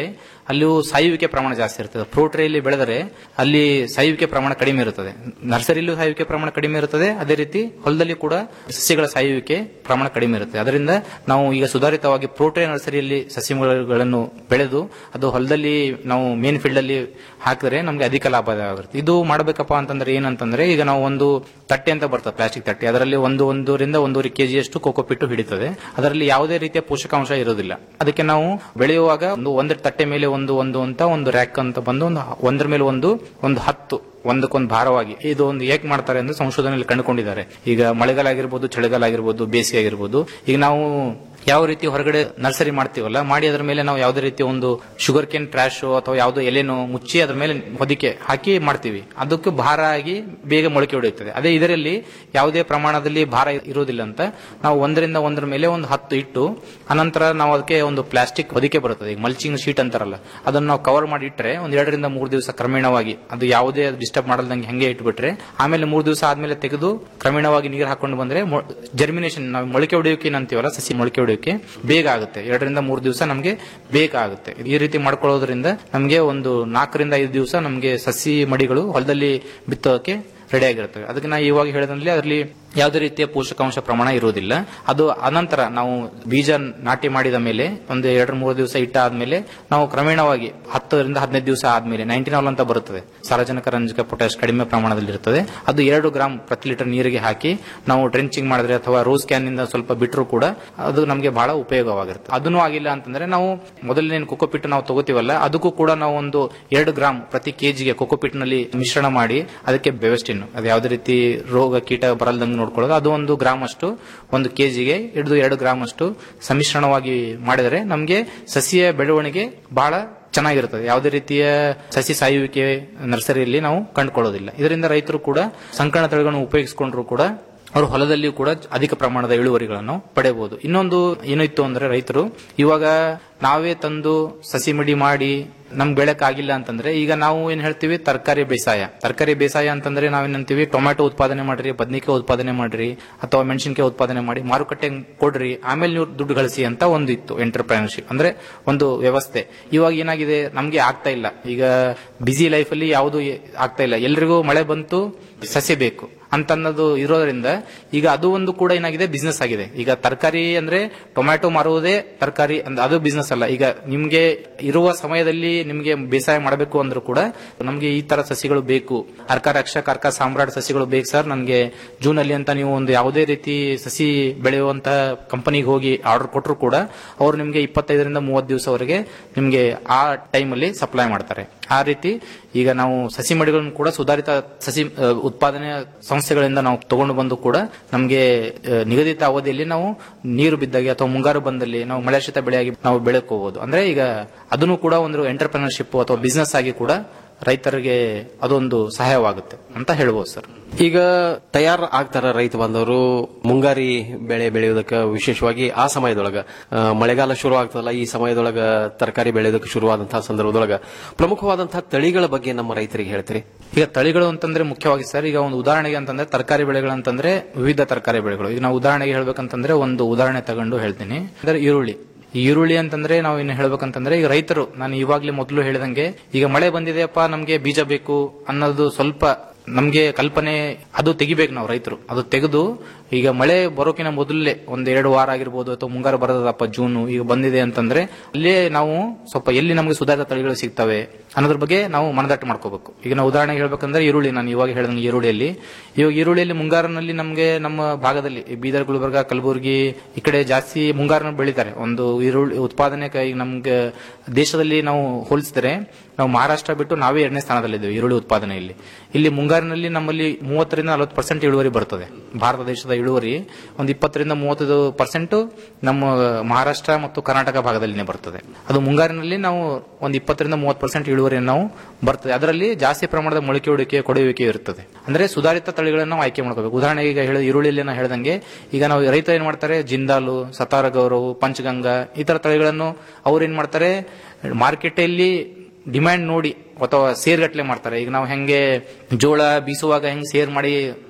ಅಲ್ಲಿಯೂ ಸಾಯುವಿಕೆ ಪ್ರಮಾಣ ಜಾಸ್ತಿ ಇರ್ತದೆ ಫ್ರೂಟ್ರಿಯಲ್ಲಿ ಬೆಳೆದರೆ ಅಲ್ಲಿ ಸಾಯುವಿಕೆ ಪ್ರಮಾಣ ಕಡಿಮೆ ಇರುತ್ತದೆ ನರ್ಸರಿಯಲ್ಲೂ ಸಾಯುವಿಕೆ ಪ್ರಮಾಣ ಕಡಿಮೆ ಇರುತ್ತದೆ ಅದೇ ರೀತಿ ಹೊಲದಲ್ಲಿ ಕೂಡ ಸಸ್ಯಗಳ ಸಾಯುವಿಕೆ ಪ್ರಮಾಣ ಕಡಿಮೆ ಇರುತ್ತೆ ಅದರಿಂದ ನಾವು ಈಗ ಸುಧಾರಿತವಾಗಿ ಪ್ರೋಟ್ರೇ ನರ್ಸರಿಯಲ್ಲಿ ಸಸ್ಯಗಳನ್ನು ಬೆಳೆದು ಅದು ಹೊಲದಲ್ಲಿ ನಾವು ಮೇನ್ ಫೀಲ್ಡ್ ಅಲ್ಲಿ ಹಾಕಿದ್ರೆ ನಮಗೆ ಅಧಿಕ ಲಾಭ ಆಗುತ್ತೆ ಇದು ಮಾಡಬೇಕಪ್ಪ ಅಂತಂದ್ರೆ ಏನಂತಂದ್ರೆ ಈಗ ನಾವು ಒಂದು ತಟ್ಟೆ ಅಂತ ಬರ್ತದೆ ಪ್ಲಾಸ್ಟಿಕ್ ತಟ್ಟೆ ಅದರಲ್ಲಿ ಒಂದು ಒಂದೂರಿಂದ ಒಂದೂವರೆ ಕೆಜಿಯಷ್ಟು ಕೋಕೋಪಿಟ್ಟು ಹಿಡಿತದೆ ಅದರಲ್ಲಿ ಯಾವುದೇ ರೀತಿಯ ಪೋಷಕಾಂಶ ಇರೋದಿಲ್ಲ ಅದಕ್ಕೆ ನಾವು ಬೆಳೆಯುವಾಗ ಒಂದು ಒಂದರ ತಟ್ಟೆ ಮೇಲೆ ಒಂದು ಒಂದು ಅಂತ ಒಂದು ರ್ಯಾಕ್ ಅಂತ ಬಂದು ಒಂದು ಒಂದರ ಮೇಲೆ ಒಂದು ಒಂದು ಹತ್ತು ಒಂದಕ್ಕೊಂದು ಭಾರವಾಗಿ ಇದು ಒಂದು ಹೇಗೆ ಮಾಡ್ತಾರೆ ಅಂದ್ರೆ ಸಂಶೋಧನೆಯಲ್ಲಿ ಕಂಡುಕೊಂಡಿದ್ದಾರೆ ಈಗ ಮಳೆಗಾಲ ಆಗಿರ್ಬೋದು ಚಳಿಗಾಲ ಆಗಿರ್ಬೋದು ಬೇಸಿಗೆ ಆಗಿರ್ಬೋದು ಈಗ ನಾವು ಯಾವ ರೀತಿ ಹೊರಗಡೆ ನರ್ಸರಿ ಮಾಡ್ತೀವಲ್ಲ ಮಾಡಿ ಅದರ ಮೇಲೆ ನಾವು ಯಾವುದೇ ರೀತಿ ಒಂದು ಶುಗರ್ ಕೇನ್ ಟ್ರ್ಯಾಶ್ ಅಥವಾ ಯಾವುದೋ ಎಲೆನೋ ಮುಚ್ಚಿ ಅದ್ರ ಮೇಲೆ ಹೊದಿಕೆ ಹಾಕಿ ಮಾಡ್ತೀವಿ ಅದಕ್ಕೆ ಭಾರ ಆಗಿ ಬೇಗ ಮೊಳಕೆ ಹೊಡೆಯುತ್ತದೆ ಅದೇ ಇದರಲ್ಲಿ ಯಾವುದೇ ಪ್ರಮಾಣದಲ್ಲಿ ಭಾರ ಇರೋದಿಲ್ಲ ಅಂತ ನಾವು ಒಂದರಿಂದ ಒಂದರ ಮೇಲೆ ಒಂದು ಹತ್ತು ಇಟ್ಟು ಅನಂತರ ನಾವು ಅದಕ್ಕೆ ಒಂದು ಪ್ಲಾಸ್ಟಿಕ್ ಹೊದಿಕೆ ಬರುತ್ತದೆ ಈಗ ಮಲ್ಚಿಂಗ್ ಶೀಟ್ ಅಂತಾರಲ್ಲ ಅದನ್ನು ನಾವು ಕವರ್ ಮಾಡಿ ಇಟ್ಟರೆ ಒಂದ್ ಎರಡರಿಂದ ಮೂರು ದಿವಸ ಕ್ರಮೇಣವಾಗಿ ಅದು ಯಾವುದೇ ಡಿಸ್ಟರ್ಬ್ ಮಾಡಲ್ದಂಗೆ ಹಂಗೆ ಇಟ್ಬಿಟ್ರೆ ಆಮೇಲೆ ಮೂರು ದಿವಸ ಆದ್ಮೇಲೆ ತೆಗೆದು ಕ್ರಮೇಣವಾಗಿ ನೀರು ಹಾಕೊಂಡು ಬಂದ್ರೆ ಜರ್ಮಿನೇಷನ್ ನಾವು ಮೊಳಕೆ ಹೊಡೆಯೋಕೆ ಅಂತೀವಲ್ಲ ಸಸಿ ಮೊಳಕೆ ಹೊಡೆಯೋಕೆ ಬೇಗ ಆಗುತ್ತೆ ಎರಡರಿಂದ ಮೂರು ದಿವಸ ನಮಗೆ ಬೇಗ ಆಗುತ್ತೆ ಈ ರೀತಿ ಮಾಡ್ಕೊಳ್ಳೋದ್ರಿಂದ ನಮಗೆ ಒಂದು ನಾಲ್ಕರಿಂದ ಐದು ದಿವಸ ನಮಗೆ ಸಸಿ ಮಡಿಗಳು ಹೊಲದಲ್ಲಿ ಬಿತ್ತೋಕೆ ರೆಡಿ ಆಗಿರ್ತವೆ ಅದಕ್ಕೆ ನಾ ಇವಾಗ ಹೇಳಿದಲ್ಲಿ ಅದರಲ್ಲಿ ಯಾವುದೇ ರೀತಿಯ ಪೋಷಕಾಂಶ ಪ್ರಮಾಣ ಇರುವುದಿಲ್ಲ ಅದು ಅನಂತರ ನಾವು ಬೀಜ ನಾಟಿ ಮಾಡಿದ ಮೇಲೆ ಒಂದು ಎರಡು ಮೂರು ದಿವಸ ಇಟ್ಟ ಆದ್ಮೇಲೆ ನಾವು ಕ್ರಮೇಣವಾಗಿ ಹತ್ತರಿಂದ ಹದಿನೈದು ದಿವಸ ಆದ್ಮೇಲೆ ನೈನ್ಟೀನ್ ಆಲ್ ಅಂತ ಬರುತ್ತದೆ ಸಾರಜನಕ ರಂಜಕ ಪೊಟ್ಯಾಶ್ ಕಡಿಮೆ ಪ್ರಮಾಣದಲ್ಲಿ ಇರುತ್ತದೆ ಅದು ಎರಡು ಗ್ರಾಮ್ ಪ್ರತಿ ಲೀಟರ್ ನೀರಿಗೆ ಹಾಕಿ ನಾವು ಡ್ರೆಂಚಿಂಗ್ ಮಾಡಿದ್ರೆ ಅಥವಾ ರೋಸ್ ಕ್ಯಾನ್ ನಿಂದ ಸ್ವಲ್ಪ ಬಿಟ್ಟರು ಕೂಡ ಅದು ನಮಗೆ ಬಹಳ ಉಪಯೋಗವಾಗಿರುತ್ತೆ ಅದನ್ನು ಆಗಿಲ್ಲ ಅಂತಂದ್ರೆ ನಾವು ಮೊದಲನೇನು ಕೊಕೋಪಿಟ್ ನಾವು ತಗೋತೀವಲ್ಲ ಅದಕ್ಕೂ ಕೂಡ ನಾವು ಒಂದು ಎರಡು ಗ್ರಾಮ್ ಪ್ರತಿ ಕೆಜಿಗೆ ಕೊಕೋಪಿಟ್ ನಲ್ಲಿ ಮಿಶ್ರಣ ಮಾಡಿ ಅದಕ್ಕೆ ಬೆವೆಸ್ಟಿನ್ ಅದು ಯಾವುದೇ ರೀತಿ ರೋಗ ಕೀಟ ಬರಲ್ದಂಗೆ ನೋಡ್ಕೊಳ್ಳೋದು ಅದು ಒಂದು ಗ್ರಾಮ್ ಅಷ್ಟು ಒಂದು ಕೆಜಿಗೆ ಹಿಡಿದು ಎರಡು ಗ್ರಾಮ್ ಅಷ್ಟು ಸಮ್ಮಿಶ್ರಣವಾಗಿ ಮಾಡಿದರೆ ನಮಗೆ ಸಸಿಯ ಬೆಳವಣಿಗೆ ಬಹಳ ಚೆನ್ನಾಗಿರುತ್ತದೆ ಯಾವುದೇ ರೀತಿಯ ಸಸಿ ಸಾಯುವಿಕೆ ನರ್ಸರಿಯಲ್ಲಿ ನಾವು ಕಂಡುಕೊಳ್ಳೋದಿಲ್ಲ ಇದರಿಂದ ರೈತರು ಕೂಡ ಸಂಕರಣ ತಳಿಗಳನ್ನು ಉಪಯೋಗಿಸಿಕೊಂಡ್ರು ಕೂಡ ಅವರು ಹೊಲದಲ್ಲಿಯೂ ಕೂಡ ಅಧಿಕ ಪ್ರಮಾಣದ ಇಳುವರಿಗಳನ್ನು ಪಡೆಯಬಹುದು ಇನ್ನೊಂದು ಏನಿತ್ತು ಅಂದ್ರೆ ರೈತರು ಇವಾಗ ನಾವೇ ತಂದು ಸಸಿ ಮಡಿ ಮಾಡಿ ನಮ್ಗೆ ಬೆಳಕ್ ಆಗಿಲ್ಲ ಅಂತಂದ್ರೆ ಈಗ ನಾವು ಏನ್ ಹೇಳ್ತೀವಿ ತರಕಾರಿ ಬೇಸಾಯ ತರಕಾರಿ ಬೇಸಾಯ ಅಂತಂದ್ರೆ ನಾವೇನಂತೀವಿ ಟೊಮ್ಯಾಟೊ ಉತ್ಪಾದನೆ ಮಾಡ್ರಿ ಬದ್ನಿಕಾಯಿ ಉತ್ಪಾದನೆ ಮಾಡ್ರಿ ಅಥವಾ ಮೆಣಸಿನಕಾಯಿ ಉತ್ಪಾದನೆ ಮಾಡಿ ಮಾರುಕಟ್ಟೆ ಕೊಡ್ರಿ ಆಮೇಲೆ ನೀವು ದುಡ್ಡು ಗಳಿಸಿ ಅಂತ ಒಂದು ಇತ್ತು ಎಂಟರ್ಪ್ರೈನರ್ಶಿಪ್ ಅಂದ್ರೆ ಒಂದು ವ್ಯವಸ್ಥೆ ಇವಾಗ ಏನಾಗಿದೆ ನಮ್ಗೆ ಆಗ್ತಾ ಇಲ್ಲ ಈಗ ಬಿಸಿ ಲೈಫ್ ಅಲ್ಲಿ ಯಾವುದು ಆಗ್ತಾ ಇಲ್ಲ ಎಲ್ರಿಗೂ ಮಳೆ ಬಂತು ಸಸ್ಯ ಬೇಕು ಅಂತ ಅನ್ನೋದು ಇರೋದ್ರಿಂದ ಈಗ ಅದು ಒಂದು ಕೂಡ ಏನಾಗಿದೆ ಬಿಸ್ನೆಸ್ ಆಗಿದೆ ಈಗ ತರಕಾರಿ ಅಂದ್ರೆ ಟೊಮ್ಯಾಟೊ ಮಾರುವುದೇ ತರಕಾರಿ ಅದು ಬಿಸ್ನೆಸ್ ಅಲ್ಲ ಈಗ ನಿಮ್ಗೆ ಇರುವ ಸಮಯದಲ್ಲಿ ನಿಮ್ಗೆ ಬೇಸಾಯ ಮಾಡಬೇಕು ಅಂದ್ರೂ ಕೂಡ ನಮ್ಗೆ ಈ ತರ ಸಸಿಗಳು ಬೇಕು ಅರ್ಕ ರಕ್ಷ ಕರ್ಕ ಸಾಮ್ರಾಟ್ ಸಸಿಗಳು ಬೇಕು ಸರ್ ನನ್ಗೆ ಜೂನ್ ಅಲ್ಲಿ ಅಂತ ನೀವು ಒಂದು ಯಾವುದೇ ರೀತಿ ಸಸಿ ಬೆಳೆಯುವಂತ ಕಂಪನಿಗೆ ಹೋಗಿ ಆರ್ಡರ್ ಕೊಟ್ಟರು ಕೂಡ ಅವ್ರು ನಿಮ್ಗೆ ಇಪ್ಪತ್ತೈದರಿಂದ ಮೂವತ್ತು ದಿವಸವರೆಗೆ ನಿಮ್ಗೆ ಆ ಟೈಮ್ ಅಲ್ಲಿ ಸಪ್ಲೈ ಮಾಡ್ತಾರೆ ಆ ರೀತಿ ಈಗ ನಾವು ಸಸಿ ಮಡಿಗಳನ್ನು ಕೂಡ ಸುಧಾರಿತ ಸಸಿ ಅಹ್, ಉತ್ಪಾದನೆ ಸಂಸ್ಥೆಗಳಿಂದ ನಾವು ತಗೊಂಡು ಬಂದು ಕೂಡ ನಮಗೆ ಅಹ್, ನಿಗದಿತ ಅವಧಿಯಲ್ಲಿ ನಾವು ನೀರು ಬಿದ್ದಾಗೆ ಅಥವಾ ಮುಂಗಾರು ಬಂದಲ್ಲಿ ನಾವು ಮಳೆಯಾಶ್ರಿತ ಬೆಳೆಯಾಗಿ ನಾವು ಬೆಳಕೋಬಹುದು ಅಂದ್ರೆ ಈಗ ಅದನ್ನು ಕೂಡ ಒಂದು ಎಂಟರ್ಪ್ರಿನರ್ಶಿಪ್ ಅಥವಾ ಬಿಸ್ನೆಸ್ ಆಗಿ ಕೂಡ ರೈತರಿಗೆ ಅದೊಂದು ಸಹಾಯವಾಗುತ್ತೆ ಅಂತ ಹೇಳ್ಬೋದು ಸರ್ ಈಗ ತಯಾರು ಆಗ್ತಾರ ರೈತ ಬಾಂಧವರು ಮುಂಗಾರಿ ಬೆಳೆ ಬೆಳೆಯೋದಕ್ಕೆ ವಿಶೇಷವಾಗಿ ಆ ಸಮಯದೊಳಗ ಆ, ಮಳೆಗಾಲ ಶುರು ಆಗ್ತದಲ್ಲ ಈ ಸಮಯದೊಳಗ ತರಕಾರಿ ಬೆಳೆಯೋದಕ್ಕೆ ಶುರುವಾದಂತಹ ಸಂದರ್ಭದೊಳಗ ಪ್ರಮುಖವಾದಂತಹ ತಳಿಗಳ ಬಗ್ಗೆ ನಮ್ಮ ರೈತರಿಗೆ ಹೇಳ್ತೀರಿ ಈಗ ತಳಿಗಳು ಅಂತಂದ್ರೆ ಮುಖ್ಯವಾಗಿ ಸರ್ ಈಗ ಒಂದು ಉದಾಹರಣೆಗೆ ಅಂತಂದ್ರೆ ತರಕಾರಿ ಬೆಳೆಗಳು ಅಂತಂದ್ರೆ ವಿವಿಧ ತರಕಾರಿ ಬೆಳೆಗಳು ಈಗ ನಾವು ಉದಾಹರಣೆಗೆ ಹೇಳ್ಬೇಕಂತಂದ್ರೆ ಒಂದು ಉದಾಹರಣೆ ತಗೊಂಡು ಹೇಳ್ತೀನಿ ಅಂದ್ರೆ ಈರುಳ್ಳಿ ಈ ಈರುಳ್ಳಿ ಅಂತಂದ್ರೆ ನಾವು ಇನ್ನು ಹೇಳ್ಬೇಕಂತಂದ್ರೆ ಈಗ ರೈತರು ನಾನು ಇವಾಗ್ಲೇ ಮೊದಲು ಹೇಳಿದಂಗೆ ಈಗ ಮಳೆ ಬಂದಿದೆಯಪ್ಪ ನಮ್ಗೆ ಬೀಜ ಬೇಕು ಅನ್ನೋದು ಸ್ವಲ್ಪ ನಮ್ಗೆ ಕಲ್ಪನೆ ಅದು ತೆಗಿಬೇಕು ನಾವು ರೈತರು ಅದು ತೆಗೆದು ಈಗ ಮಳೆ ಬರೋಕಿನ ಮೊದಲೇ ಒಂದ್ ಎರಡು ವಾರ ಆಗಿರ್ಬೋದು ಅಥವಾ ಮುಂಗಾರು ಬರೋದಪ್ಪ ಜೂನ್ ಈಗ ಬಂದಿದೆ ಅಂತಂದ್ರೆ ಅಲ್ಲೇ ನಾವು ಸ್ವಲ್ಪ ಎಲ್ಲಿ ನಮಗೆ ಸುಧಾರಿತ ತಳಿಗಳು ಸಿಗ್ತವೆ ಅನ್ನೋದ್ರ ಬಗ್ಗೆ ನಾವು ಮನದಟ್ಟು ಮಾಡ್ಕೋಬೇಕು ಈಗ ನಾವು ಉದಾಹರಣೆಗೆ ಹೇಳ್ಬೇಕಂದ್ರೆ ಈರುಳ್ಳಿ ನಾನು ಇವಾಗ ಹೇಳಿದಂಗೆ ಈರುಳ್ಳಿಯಲ್ಲಿ ಇವಾಗ ಈರುಳ್ಳಿಯಲ್ಲಿ ಮುಂಗಾರಿನಲ್ಲಿ ನಮಗೆ ನಮ್ಮ ಭಾಗದಲ್ಲಿ ಈ ಬೀದರ್ ಗುಲ್ಬರ್ಗ ಕಲಬುರಗಿ ಈ ಕಡೆ ಜಾಸ್ತಿ ಮುಂಗಾರನ ಬೆಳಿತಾರೆ ಒಂದು ಈರುಳ್ಳಿ ಉತ್ಪಾದನೆ ಈಗ ನಮ್ಗೆ ದೇಶದಲ್ಲಿ ನಾವು ಹೋಲಿಸಿದ್ರೆ ನಾವು ಮಹಾರಾಷ್ಟ್ರ ಬಿಟ್ಟು ನಾವೇ ಎರಡನೇ ಸ್ಥಾನದಲ್ಲಿದ್ದೇವೆ ಈರುಳ್ಳಿ ಉತ್ಪಾದನೆಯಲ್ಲಿ ಇಲ್ಲಿ ಮುಂಗಾರಿನಲ್ಲಿ ನಮ್ಮಲ್ಲಿ ಮೂವತ್ತರಿಂದ ನಲವತ್ತು ಪರ್ಸೆಂಟ್ ಇಳುವರಿ ಬರ್ತದೆ ಭಾರತ ದೇಶದ ಇಳುವರಿ ಒಂದು ಇಪ್ಪತ್ತರಿಂದ ಮೂವತ್ತೈದು ಪರ್ಸೆಂಟ್ ನಮ್ಮ ಮಹಾರಾಷ್ಟ್ರ ಮತ್ತು ಕರ್ನಾಟಕ ಭಾಗದಲ್ಲಿನೇ ಬರ್ತದೆ ಅದು ಮುಂಗಾರಿನಲ್ಲಿ ನಾವು ಒಂದು ಇಪ್ಪತ್ತರಿಂದ ಮೂವತ್ತು ಪರ್ಸೆಂಟ್ ಇಳುವರಿಯನ್ನು ನಾವು ಬರ್ತದೆ ಅದರಲ್ಲಿ ಜಾಸ್ತಿ ಪ್ರಮಾಣದ ಮೊಳಕೆ ಹೊಡಿಕೆ ಕೊಡುವಿಕೆ ಇರುತ್ತದೆ ಅಂದ್ರೆ ಸುಧಾರಿತ ತಳಿಗಳನ್ನು ನಾವು ಆಯ್ಕೆ ಮಾಡ್ಕೋಬೇಕು ಉದಾಹರಣೆಗೆ ಈಗ ಹೇಳ ಈರುಳ್ಳಿಯಲ್ಲಿ ನಾವು ಹೇಳ್ದಂಗೆ ಈಗ ನಾವು ರೈತ ಏನ್ ಮಾಡ್ತಾರೆ ಜಿಂದಾಲು ಸತಾರ ಗೌರವ್ ಪಂಚಗಂಗಾ ಈ ತರ ತಳಿಗಳನ್ನು ಅವ್ರು ಏನ್ ಮಾಡ್ತಾರೆ ಮಾರ್ಕೆಟಲ್ಲಿ ಡಿಮ್ಯಾಂಡ್ ನೋಡಿ ಅಥವಾ ಸೇರ್ಗಟ್ಲೆ ಮಾಡ್ತಾರೆ ಈಗ ನಾವು ಹೆಂಗೆ ಜೋಳ ಬೀಸುವಾಗ ಹೆಂಗ್ ಸೇರ್ ಮಾಡಿ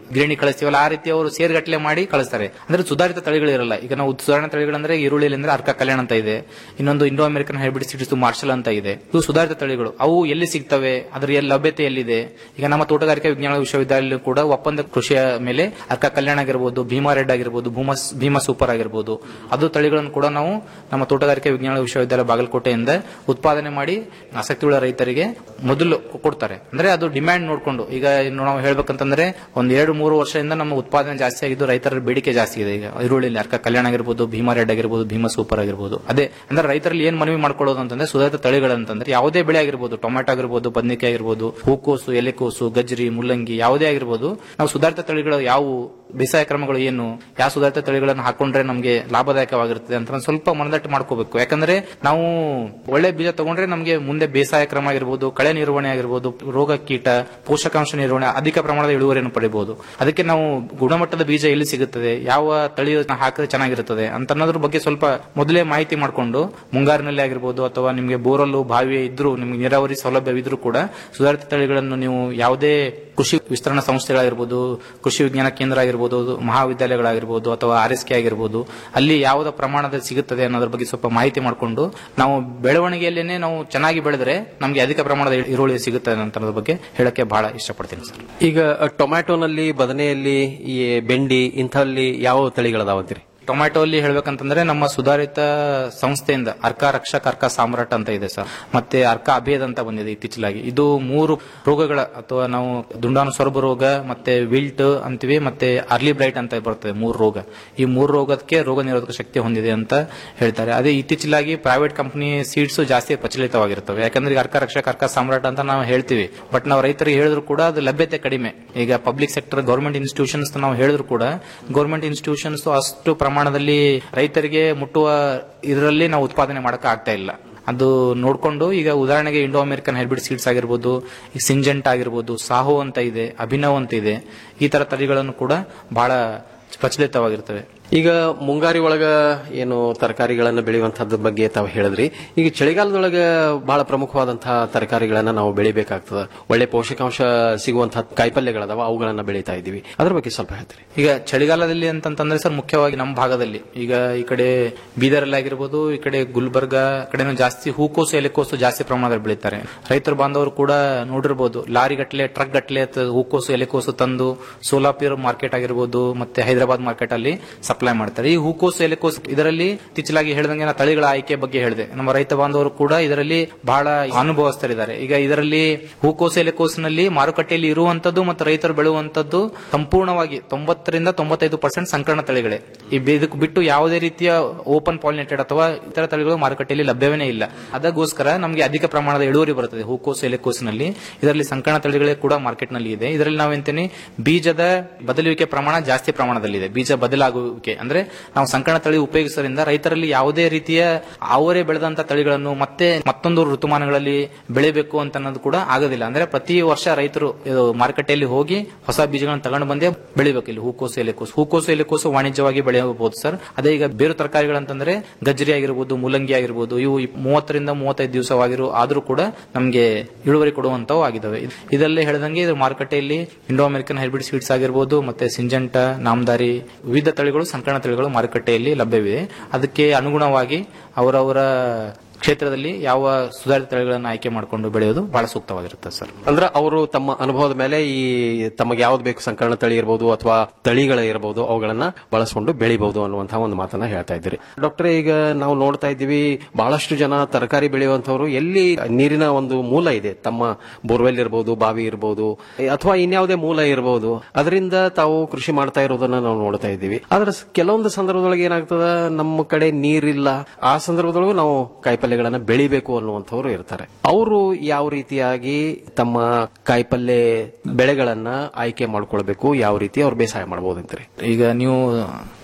ಗಿರಣಿ ಕಳಿಸ್ತೀವಲ್ಲ ಆ ರೀತಿ ಅವರು ಸೇರ್ಗಟ್ಲೆ ಮಾಡಿ ಕಳಿಸ್ತಾರೆ ಅಂದ್ರೆ ಸುಧಾರಿತ ತಳಿಗಳು ಇರಲ್ಲ ಈಗ ನಾವು ಸುಧಾರಣಾ ತಳಿಗಳಂದ್ರೆ ಈರುಳ್ಳಿ ಅಂದ್ರೆ ಅರ್ಕ ಕಲ್ಯಾಣ ಅಂತ ಇದೆ ಇನ್ನೊಂದು Indo American hybrid seeds Marshal ಅಂತ ಇದೆ ಇವು ಸುಧಾರಿತ ತಳಿಗಳು ಅವು ಎಲ್ಲಿ ಸಿಗ್ತವೆ ಅದರ ಎಲ್ಲಿ ಲಭ್ಯತೆ ಎಲ್ಲಿದೆ ಈಗ ನಮ್ಮ ತೋಟಗಾರಿಕಾ ವಿಜ್ಞಾನ ವಿಶ್ವವಿದ್ಯಾಲಯ ಕೂಡ ಒಪ್ಪಂದ ಕೃಷಿಯ ಮೇಲೆ ಅರ್ಕ ಕಲ್ಯಾಣ ಆಗಿರ್ಬೋದು ಭೀಮಾ ರೆಡ್ ಆಗಿರ್ಬೋದು ಭೂಮಾ ಭೀಮಾ ಸೂಪರ್ ಆಗಿರ್ಬೋದು ಅದು ತಳಿಗಳನ್ನು ಕೂಡ ನಾವು ನಮ್ಮ ತೋಟಗಾರಿಕಾ ವಿಜ್ಞಾನ ವಿಶ್ವವಿದ್ಯಾಲಯ ಬಾಗಲಕೋಟೆಯಿಂದ ಉತ್ಪಾದನೆ ಮಾಡಿ ಆಸಕ್ತಿಯುಳ್ಳ ರೈತರಿಗೆ ಮೊದಲು ಕೊಡ್ತಾರೆ ಅಂದ್ರೆ ಅದು ಡಿಮ್ಯಾಂಡ್ ನೋಡ್ಕೊಂಡು ಈಗ ಇನ್ನು ನಾವು ಹೇಳ್ಬೇಕಂತಂದ್ರೆ ಒಂದ್ ಎರಡು ಮೂರು ವರ್ಷದಿಂದ ನಮ್ಮ ಉತ್ಪಾದನೆ ಜಾಸ್ತಿ ಆಗಿದ್ದು ರೈತರ ಬೇಡಿಕೆ ಜಾಸ್ತಿ ಇದೆ ಈಗ ಈರುಳ್ಳಿ ಅರ್ಕ ಕಲ್ಯಾಣ ಆಗಿರ್ಬೋದು ಭೀಮಾ ರೆಡ್ ಆಗಿರ್ಬೋದು ಭೀಮಾ ಸೂಪರ್ ಆಗಿರ್ಬೋದು ಅದೇ ಅಂದ್ರೆ ರೈತರಲ್ಲಿ ಏನ್ ಮನವಿ ಮಾಡ್ಕೊಳ್ಳೋದು ಅಂತಂದ್ರೆ ಸುಧಾರಿತ ತಳಿಗಳಂತಂದ್ರೆ ಯಾವುದೇ ಬೆಳೆ ಆಗಿರ್ಬೋದು ಟೊಮೆಟೊ ಆಗಿರ್ಬೋದು ಬದನೆಕಾಯಿ ಆಗಿರ್ಬೋದು ಹೂಕೋಸು ಎಲೆಕೋಸು ಗಜ್ರಿ ಮುಲ್ಲಂಗಿ ಯಾವುದೇ ಆಗಿರ್ಬೋದು ನಾವು ಸುಧಾರಿತ ತಳಿಗಳು ಯಾವುವು ಬೇಸಾಯ ಕ್ರಮಗಳು ಏನು ಯಾವ ಸುಧಾರಿತ ತಳಿಗಳನ್ನು ಹಾಕೊಂಡ್ರೆ ನಮಗೆ ಲಾಭದಾಯಕವಾಗಿರುತ್ತದೆ ಅಂತ ನಾವ್ ಸ್ವಲ್ಪ ಮನದಟ್ಟು ಮಾಡ್ಕೋಬೇಕು ಯಾಕಂದ್ರೆ ನಾವು ಒಳ್ಳೆ ಬೀಜ ತಗೊಂಡ್ರೆ ನಮಗೆ ಮುಂದೆ ಬೇಸಾಯ ಕ್ರಮ ಆಗಿರ್ಬೋದು ಕಳೆ ನಿರ್ವಹಣೆ ಆಗಿರ್ಬೋದು ರೋಗ ಕೀಟ ಪೋಷಕಾಂಶ ನಿರ್ವಹಣೆ ಅಧಿಕ ಪ್ರಮಾಣದ ಇಳುವರಿಯನ್ನು ಪಡಿಬಹುದು ಅದಕ್ಕೆ ನಾವು ಗುಣಮಟ್ಟದ ಬೀಜ ಎಲ್ಲಿ ಸಿಗುತ್ತದೆ ಯಾವ ತಳಿ ಹಾಕಿದ್ರೆ ಚೆನ್ನಾಗಿರುತ್ತದೆ ಅಂತ ಅನ್ನೋದ್ರ ಬಗ್ಗೆ ಸ್ವಲ್ಪ ಮೊದಲೇ ಮಾಹಿತಿ ಮಾಡಿಕೊಂಡು ಮುಂಗಾರಿನಲ್ಲಿ ಆಗಿರ್ಬೋದು ಅಥವಾ ನಿಮಗೆ ಬೋರಲ್ಲು ಬಾವಿ ಇದ್ರೂ ನಿಮ್ಗೆ ನೀರಾವರಿ ಸೌಲಭ್ಯವಿದ್ರೂ ಕೂಡ ಸುಧಾರಿತ ತಳಿಗಳನ್ನು ನೀವು ಯಾವುದೇ ಕೃಷಿ ವಿಸ್ತರಣಾ ಸಂಸ್ಥೆಗಳಾಗಿರ್ಬೋದು ಕೃಷಿ ವಿಜ್ಞಾನ ಕೇಂದ್ರ ಆಗಿರ್ಬೋದು ಮಹಾವಿದ್ಯಾಲಯಗಳಾಗಿರ್ಬೋದು ಅಥವಾ ಆರ್ ಎಸ್ ಕೆ ಆಗಿರ್ಬೋದು ಅಲ್ಲಿ ಯಾವುದ ಪ್ರಮಾಣದಲ್ಲಿ ಸಿಗುತ್ತದೆ ಅನ್ನೋದ್ರ ಬಗ್ಗೆ ಸ್ವಲ್ಪ ಮಾಹಿತಿ ಮಾಡಿಕೊಂಡು ನಾವು ಬೆಳವಣಿಗೆಯಲ್ಲೇನೆ ನಾವು ಚೆನ್ನಾಗಿ ಬೆಳೆದ್ರೆ ನಮಗೆ ಅಧಿಕ ಪ್ರಮಾಣದ ಈರುಳ್ಳಿ ಸಿಗುತ್ತದೆ ಅಂತ ಅನ್ನೋದ್ರ ಬಗ್ಗೆ ಹೇಳಕ್ಕೆ ಬಹಳ ಇಷ್ಟಪಡ್ತೀನಿ ಸರ್ ಈಗ ಟೊಮ್ಯಾಟೊನಲ್ಲಿ ಬದನೆಯಲ್ಲಿ ಈ ಬೆಂಡಿ ಇಂಥಲ್ಲಿ ಯಾವ ತಳಿಗಳದಾವಂತೀರಿ ಟೊಮ್ಯಾಟೊ ಅಲ್ಲಿ ಹೇಳ್ಬೇಕಂತಂದ್ರೆ ನಮ್ಮ ಸುಧಾರಿತ ಸಂಸ್ಥೆಯಿಂದ ಅರ್ಕ ರಕ್ಷಕ ಅರ್ಕ ಸಾಮ್ರಾಟ್ ಅಂತ ಇದೆ ಸರ್ ಮತ್ತೆ ಅರ್ಕ ಅಭೇದ್ ಅಂತ ಬಂದಿದೆ ಇತ್ತೀಚಲಾಗಿ ಇದು ಮೂರು ರೋಗಗಳ ಅಥವಾ ನಾವು ದುಂಡಾಣು ಸೊರಬು ರೋಗ ಮತ್ತೆ ವಿಲ್ಟ್ ಅಂತೀವಿ ಮತ್ತೆ ಅರ್ಲಿ ಬ್ರೈಟ್ ಅಂತ ಬರ್ತದೆ ಮೂರು ರೋಗ ಈ ಮೂರು ರೋಗಕ್ಕೆ ರೋಗ ನಿರೋಧಕ ಶಕ್ತಿ ಹೊಂದಿದೆ ಅಂತ ಹೇಳ್ತಾರೆ ಅದೇ ಇತ್ತೀಚಲಾಗಿ ಪ್ರೈವೇಟ್ ಕಂಪನಿ ಸೀಡ್ಸ್ ಜಾಸ್ತಿ ಪ್ರಚಲಿತವಾಗಿರ್ತವೆ ಯಾಕಂದ್ರೆ ಈಗ ಅರ್ಕ ರಕ್ಷಕ ಅರ್ಕ ಸಾಮ್ರಾಟ್ ಅಂತ ನಾವು ಹೇಳ್ತೀವಿ ಬಟ್ ನಾವು ರೈತರಿಗೆ ಹೇಳಿದ್ರು ಕೂಡ ಅದು ಲಭ್ಯತೆ ಕಡಿಮೆ ಈಗ ಪಬ್ಲಿಕ್ ಸೆಕ್ಟರ್ ಗೌರ್ಮೆಂಟ್ ಇನ್ಸ್ಟಿಟ್ಯೂಷನ್ಸ್ ನಾವು ಹೇಳಿದ್ರು ಕೂಡ ಗೌರ್ಮೆಂಟ್ ಇನ್ಸ್ಟಿಟ್ಯೂಷನ್ಸ್ ಅಷ್ಟು ಪ್ರಮಾಣದಲ್ಲಿ ರೈತರಿಗೆ ಮುಟ್ಟುವ ಇದರಲ್ಲಿ ನಾವು ಉತ್ಪಾದನೆ ಮಾಡಕ್ ಆಗ್ತಾ ಇಲ್ಲ ಅದು ನೋಡ್ಕೊಂಡು ಈಗ ಉದಾಹರಣೆಗೆ ಇಂಡೋ ಅಮೆರಿಕನ್ ಹೈಬ್ರಿಡ್ ಸೀಡ್ಸ್ ಆಗಿರ್ಬೋದು ಈ ಸಿಂಜೆಂಟ್ ಆಗಿರ್ಬೋದು ಸಾಹೋ ಅಂತ ಇದೆ ಅಭಿನವ್ ಅಂತ ಇದೆ ಈ ತರ ತಳಿಗಳನ್ನು ಕೂಡ ಬಹಳ ಪ್ರಚಲಿತವಾಗಿರ್ತವೆ ಈಗ ಮುಂಗಾರಿ ಒಳಗ ಏನು ತರಕಾರಿಗಳನ್ನ ಬೆಳೆಯುವಂತಹದ್ದು ಬಗ್ಗೆ ತಾವು ಹೇಳಿದ್ರಿ ಈಗ ಚಳಿಗಾಲದೊಳಗ ಬಹಳ ಪ್ರಮುಖವಾದಂತಹ ತರಕಾರಿಗಳನ್ನ ನಾವು ಬೆಳಿಬೇಕಾಗ್ತದ ಒಳ್ಳೆ ಪೋಷಕಾಂಶ ಸಿಗುವಂತಹ ಕಾಯಿಪಲ್ಯಗಳದಾವ ಅವುಗಳನ್ನ ಬೆಳೀತಾ ಇದ್ದೀವಿ ಅದ್ರ ಬಗ್ಗೆ ಸ್ವಲ್ಪ ಹೇಳ್ತೀರಿ ಈಗ ಚಳಿಗಾಲದಲ್ಲಿ ಅಂತಂತಂದ್ರೆ ಸರ್ ಮುಖ್ಯವಾಗಿ ನಮ್ಮ ಭಾಗದಲ್ಲಿ ಈಗ ಈ ಕಡೆ ಬೀದರಲ್ಲಿ ಆಗಿರ್ಬೋದು ಈ ಕಡೆ ಗುಲ್ಬರ್ಗ ಕಡೆನೂ ಜಾಸ್ತಿ ಹೂಕೋಸು ಎಲೆಕೋಸು ಜಾಸ್ತಿ ಪ್ರಮಾಣದಲ್ಲಿ ಬೆಳೀತಾರೆ ರೈತರ ಬಾಂಧವರು ಕೂಡ ನೋಡಿರ್ಬೋದು ಲಾರಿ ಗಟ್ಲೆ ಟ್ರಕ್ ಗಟ್ಲೆ ಹೂಕೋಸು ಎಲೆಕೋಸು ತಂದು ಸೋಲಾಪುರ್ ಮಾರ್ಕೆಟ್ ಆಗಿರ್ಬೋದು ಮತ್ತೆ ಹೈದರಾಬಾದ್ ಮಾರ್ಕೆಟ್ ಅಲ್ಲಿ ಸಪ್ಲೈ ಮಾಡ್ತಾರೆ ಈ ಹೂಕೋಸು ಎಲೆಕೋಸು ಇದರಲ್ಲಿ ಇತ್ತೀಚಲಾಗಿ ಹೇಳಿದಂಗೆ ನಾ ತಳಿಗಳ ಆಯ್ಕೆ ಬಗ್ಗೆ ಹೇಳಿದೆ ನಮ್ಮ ರೈತ ಬಾಂಧವರು ಕೂಡ ಇದರಲ್ಲಿ ಬಹಳ ಅನುಭವಸ್ಥರಿದ್ದಾರೆ ಈಗ ಇದರಲ್ಲಿ ಹೂಕೋಸು ಎಲೆಕೋಸಿನಲ್ಲಿ ಮಾರುಕಟ್ಟೆಯಲ್ಲಿ ಇರುವಂತದ್ದು ಮತ್ತು ರೈತರು ಬೆಳೆಯುವಂತದ್ದು ಸಂಪೂರ್ಣವಾಗಿ ತೊಂಬತ್ತರಿಂದ ತೊಂಬತ್ತೈದು ಪರ್ಸೆಂಟ್ ಸಂಕರಣ ತಳಿಗಳೇ ಈ ಬಿ- ಇದಕ್ಕೆ ಬಿಟ್ಟು ಯಾವುದೇ ರೀತಿಯ ಓಪನ್ ಪಾಲಿನೇಟೆಡ್ ಅಥವಾ ಇತರ ತಳಿಗಳು ಮಾರುಕಟ್ಟೆಯಲ್ಲಿ ಲಭ್ಯವೇ ಇಲ್ಲ ಅದಕ್ಕೋಸ್ಕರ ನಮಗೆ ಅಧಿಕ ಪ್ರಮಾಣದ ಇಳುವರಿ ಬರುತ್ತದೆ ಹೂಕೋಸು ಎಲೆಕೋಸಿನಲ್ಲಿ ಇದರಲ್ಲಿ ಸಂಕರಣ ತಳಿಗಳೇ ಕೂಡ ಮಾರ್ಕೆಟ್ ನಲ್ಲಿ ಇದೆ ಇದರಲ್ಲಿ ನಾವೆಂತೇನೆ ಬೀಜದ ಬದಲುವಿಕೆ ಪ್ರಮಾಣ ಜಾಸ್ತಿ ಪ್ರಮಾಣದಲ್ಲಿದೆ ಬೀಜ ಬದಲಾಗುವಿಕೆ ಅಂದ್ರೆ ನಾವು ಸಂಕರಣ ತಳಿ ಉಪಯೋಗಿಸೋದ್ರಿಂದ ರೈತರಲ್ಲಿ ಯಾವುದೇ ರೀತಿಯ ಅವರೇ ಬೆಳೆದಂತ ತಳಿಗಳನ್ನು ಮತ್ತೆ ಮತ್ತೊಂದು ಋತುಮಾನಗಳಲ್ಲಿ ಬೆಳಿಬೇಕು ಅಂತ ಅನ್ನೋದು ಕೂಡ ಆಗೋದಿಲ್ಲ ಅಂದ್ರೆ ಪ್ರತಿ ವರ್ಷ ರೈತರು ಇದು ಮಾರುಕಟ್ಟೆಯಲ್ಲಿ ಹೋಗಿ ಹೊಸ ಬೀಜಗಳನ್ನು ತಗೊಂಡು ಬಂದೇ ಬೆಳಿಬೇಕು ಇಲ್ಲಿ ಹೂಕೋಸು ಎಲೆಕೋಸು ಹೂಕೋಸು ಎಲೆಕೋಸು ವಾಣಿಜ್ಯವಾಗಿ ಬೆಳೆಯಬಹುದು ಸರ್ ಅದೇ ಈಗ ಬೇರೆ ತರಕಾರಿಗಳಂತಂದ್ರೆ ಗಜ್ರಿ ಆಗಿರ್ಬೋದು ಮುಲ್ಲಂಗಿ ಆಗಿರ್ಬೋದು ಇವು ಮೂವತ್ತರಿಂದ ಮೂವತ್ತೈದು ದಿವಸವಾಗಿರೋ ಆದ್ರೂ ಕೂಡ ನಮಗೆ ಇಳುವರಿ ಕೊಡುವಂತವು ಆಗಿದಾವೆ ಇದ್- ಇದಲ್ಲೇ ಹೇಳಿದಂಗೆ ಇದು ಮಾರುಕಟ್ಟೆಯಲ್ಲಿ ಇಂಡೋ ಅಮೆರಿಕನ್ ಹೈಬ್ರಿಡ್ ಸ್ವೀಟ್ಸ್ ಆಗಿರ್ಬೋದು ಮತ್ತೆ ಸಿಂಜಂಟ ನಾಮದಾರಿ ವಿವಿಧ ತಳಿಗಳು ಸಂಕರಣ ತಳಿಗಳು ಮಾರುಕಟ್ಟೆಯಲ್ಲಿ ಲಭ್ಯವಿದೆ ಅದಕ್ಕೆ ಅನುಗುಣವಾಗಿ ಅವರವರ ಕ್ಷೇತ್ರದಲ್ಲಿ ಯಾವ ಸುಧಾರಿತ ತಳಿಗಳನ್ನು ಆಯ್ಕೆ ಮಾಡಿಕೊಂಡು ಬೆಳೆಯೋದು ಬಹಳ ಸೂಕ್ತವಾಗಿರುತ್ತೆ ಸರ್ ಅಂದ್ರೆ ಅವರು ತಮ್ಮ ಅನುಭವದ ಮೇಲೆ ಈ ತಮಗೆ ಯಾವ್ದು ಬೇಕು ಸಂಕರಣ ತಳಿ ಇರಬಹುದು ಅಥವಾ ತಳಿಗಳ ಇರಬಹುದು ಅವುಗಳನ್ನ ಬಳಸಿಕೊಂಡು ಬೆಳಿಬಹುದು ಅನ್ನುವಂತಹ ಒಂದು ಮಾತನ್ನ ಹೇಳ್ತಾ ಇದ್ದೀರಿ ಡಾಕ್ಟರ್ ಈಗ ನಾವು ನೋಡ್ತಾ ಇದ್ದೀವಿ ಬಹಳಷ್ಟು ಜನ ತರಕಾರಿ ಬೆಳೆಯುವಂತವರು ಎಲ್ಲಿ ನೀರಿನ ಒಂದು ಮೂಲ ಇದೆ ತಮ್ಮ ಬೋರ್ವೆಲ್ ಇರಬಹುದು ಬಾವಿ ಇರಬಹುದು ಅಥವಾ ಇನ್ಯಾವುದೇ ಮೂಲ ಇರಬಹುದು ಅದರಿಂದ ತಾವು ಕೃಷಿ ಮಾಡ್ತಾ ಇರೋದನ್ನ ನಾವು ನೋಡ್ತಾ ಇದ್ದೀವಿ ಆದ್ರೆ ಸ- ಕೆಲವೊಂದು ಸಂದರ್ಭದೊಳಗೆ ಏನಾಗ್ತದ ನಮ್ಮ ಕಡೆ ನೀರಿಲ್ಲ ಆ ಸಂದರ್ಭದೊಳಗೂ ನಾವು ಕಾಯಿಪಲ್ಯಗಳನ್ನ ಬೆಳಿಬೇಕು ಅನ್ನುವಂಥವ್ರು ಇರ್ತಾರೆ ಅವರು ಯಾವ ರೀತಿಯಾಗಿ ತಮ್ಮ ಕಾಯಿಪಲ್ಯ ಬೆಳೆಗಳನ್ನ ಆಯ್ಕೆ ಮಾಡ್ಕೊಳ್ಬೇಕು ಯಾವ ರೀತಿ ಅವ್ರು ಬೇಸಾಯ ಮಾಡಬಹುದಂತ್ರಿ ಈಗ ನೀವು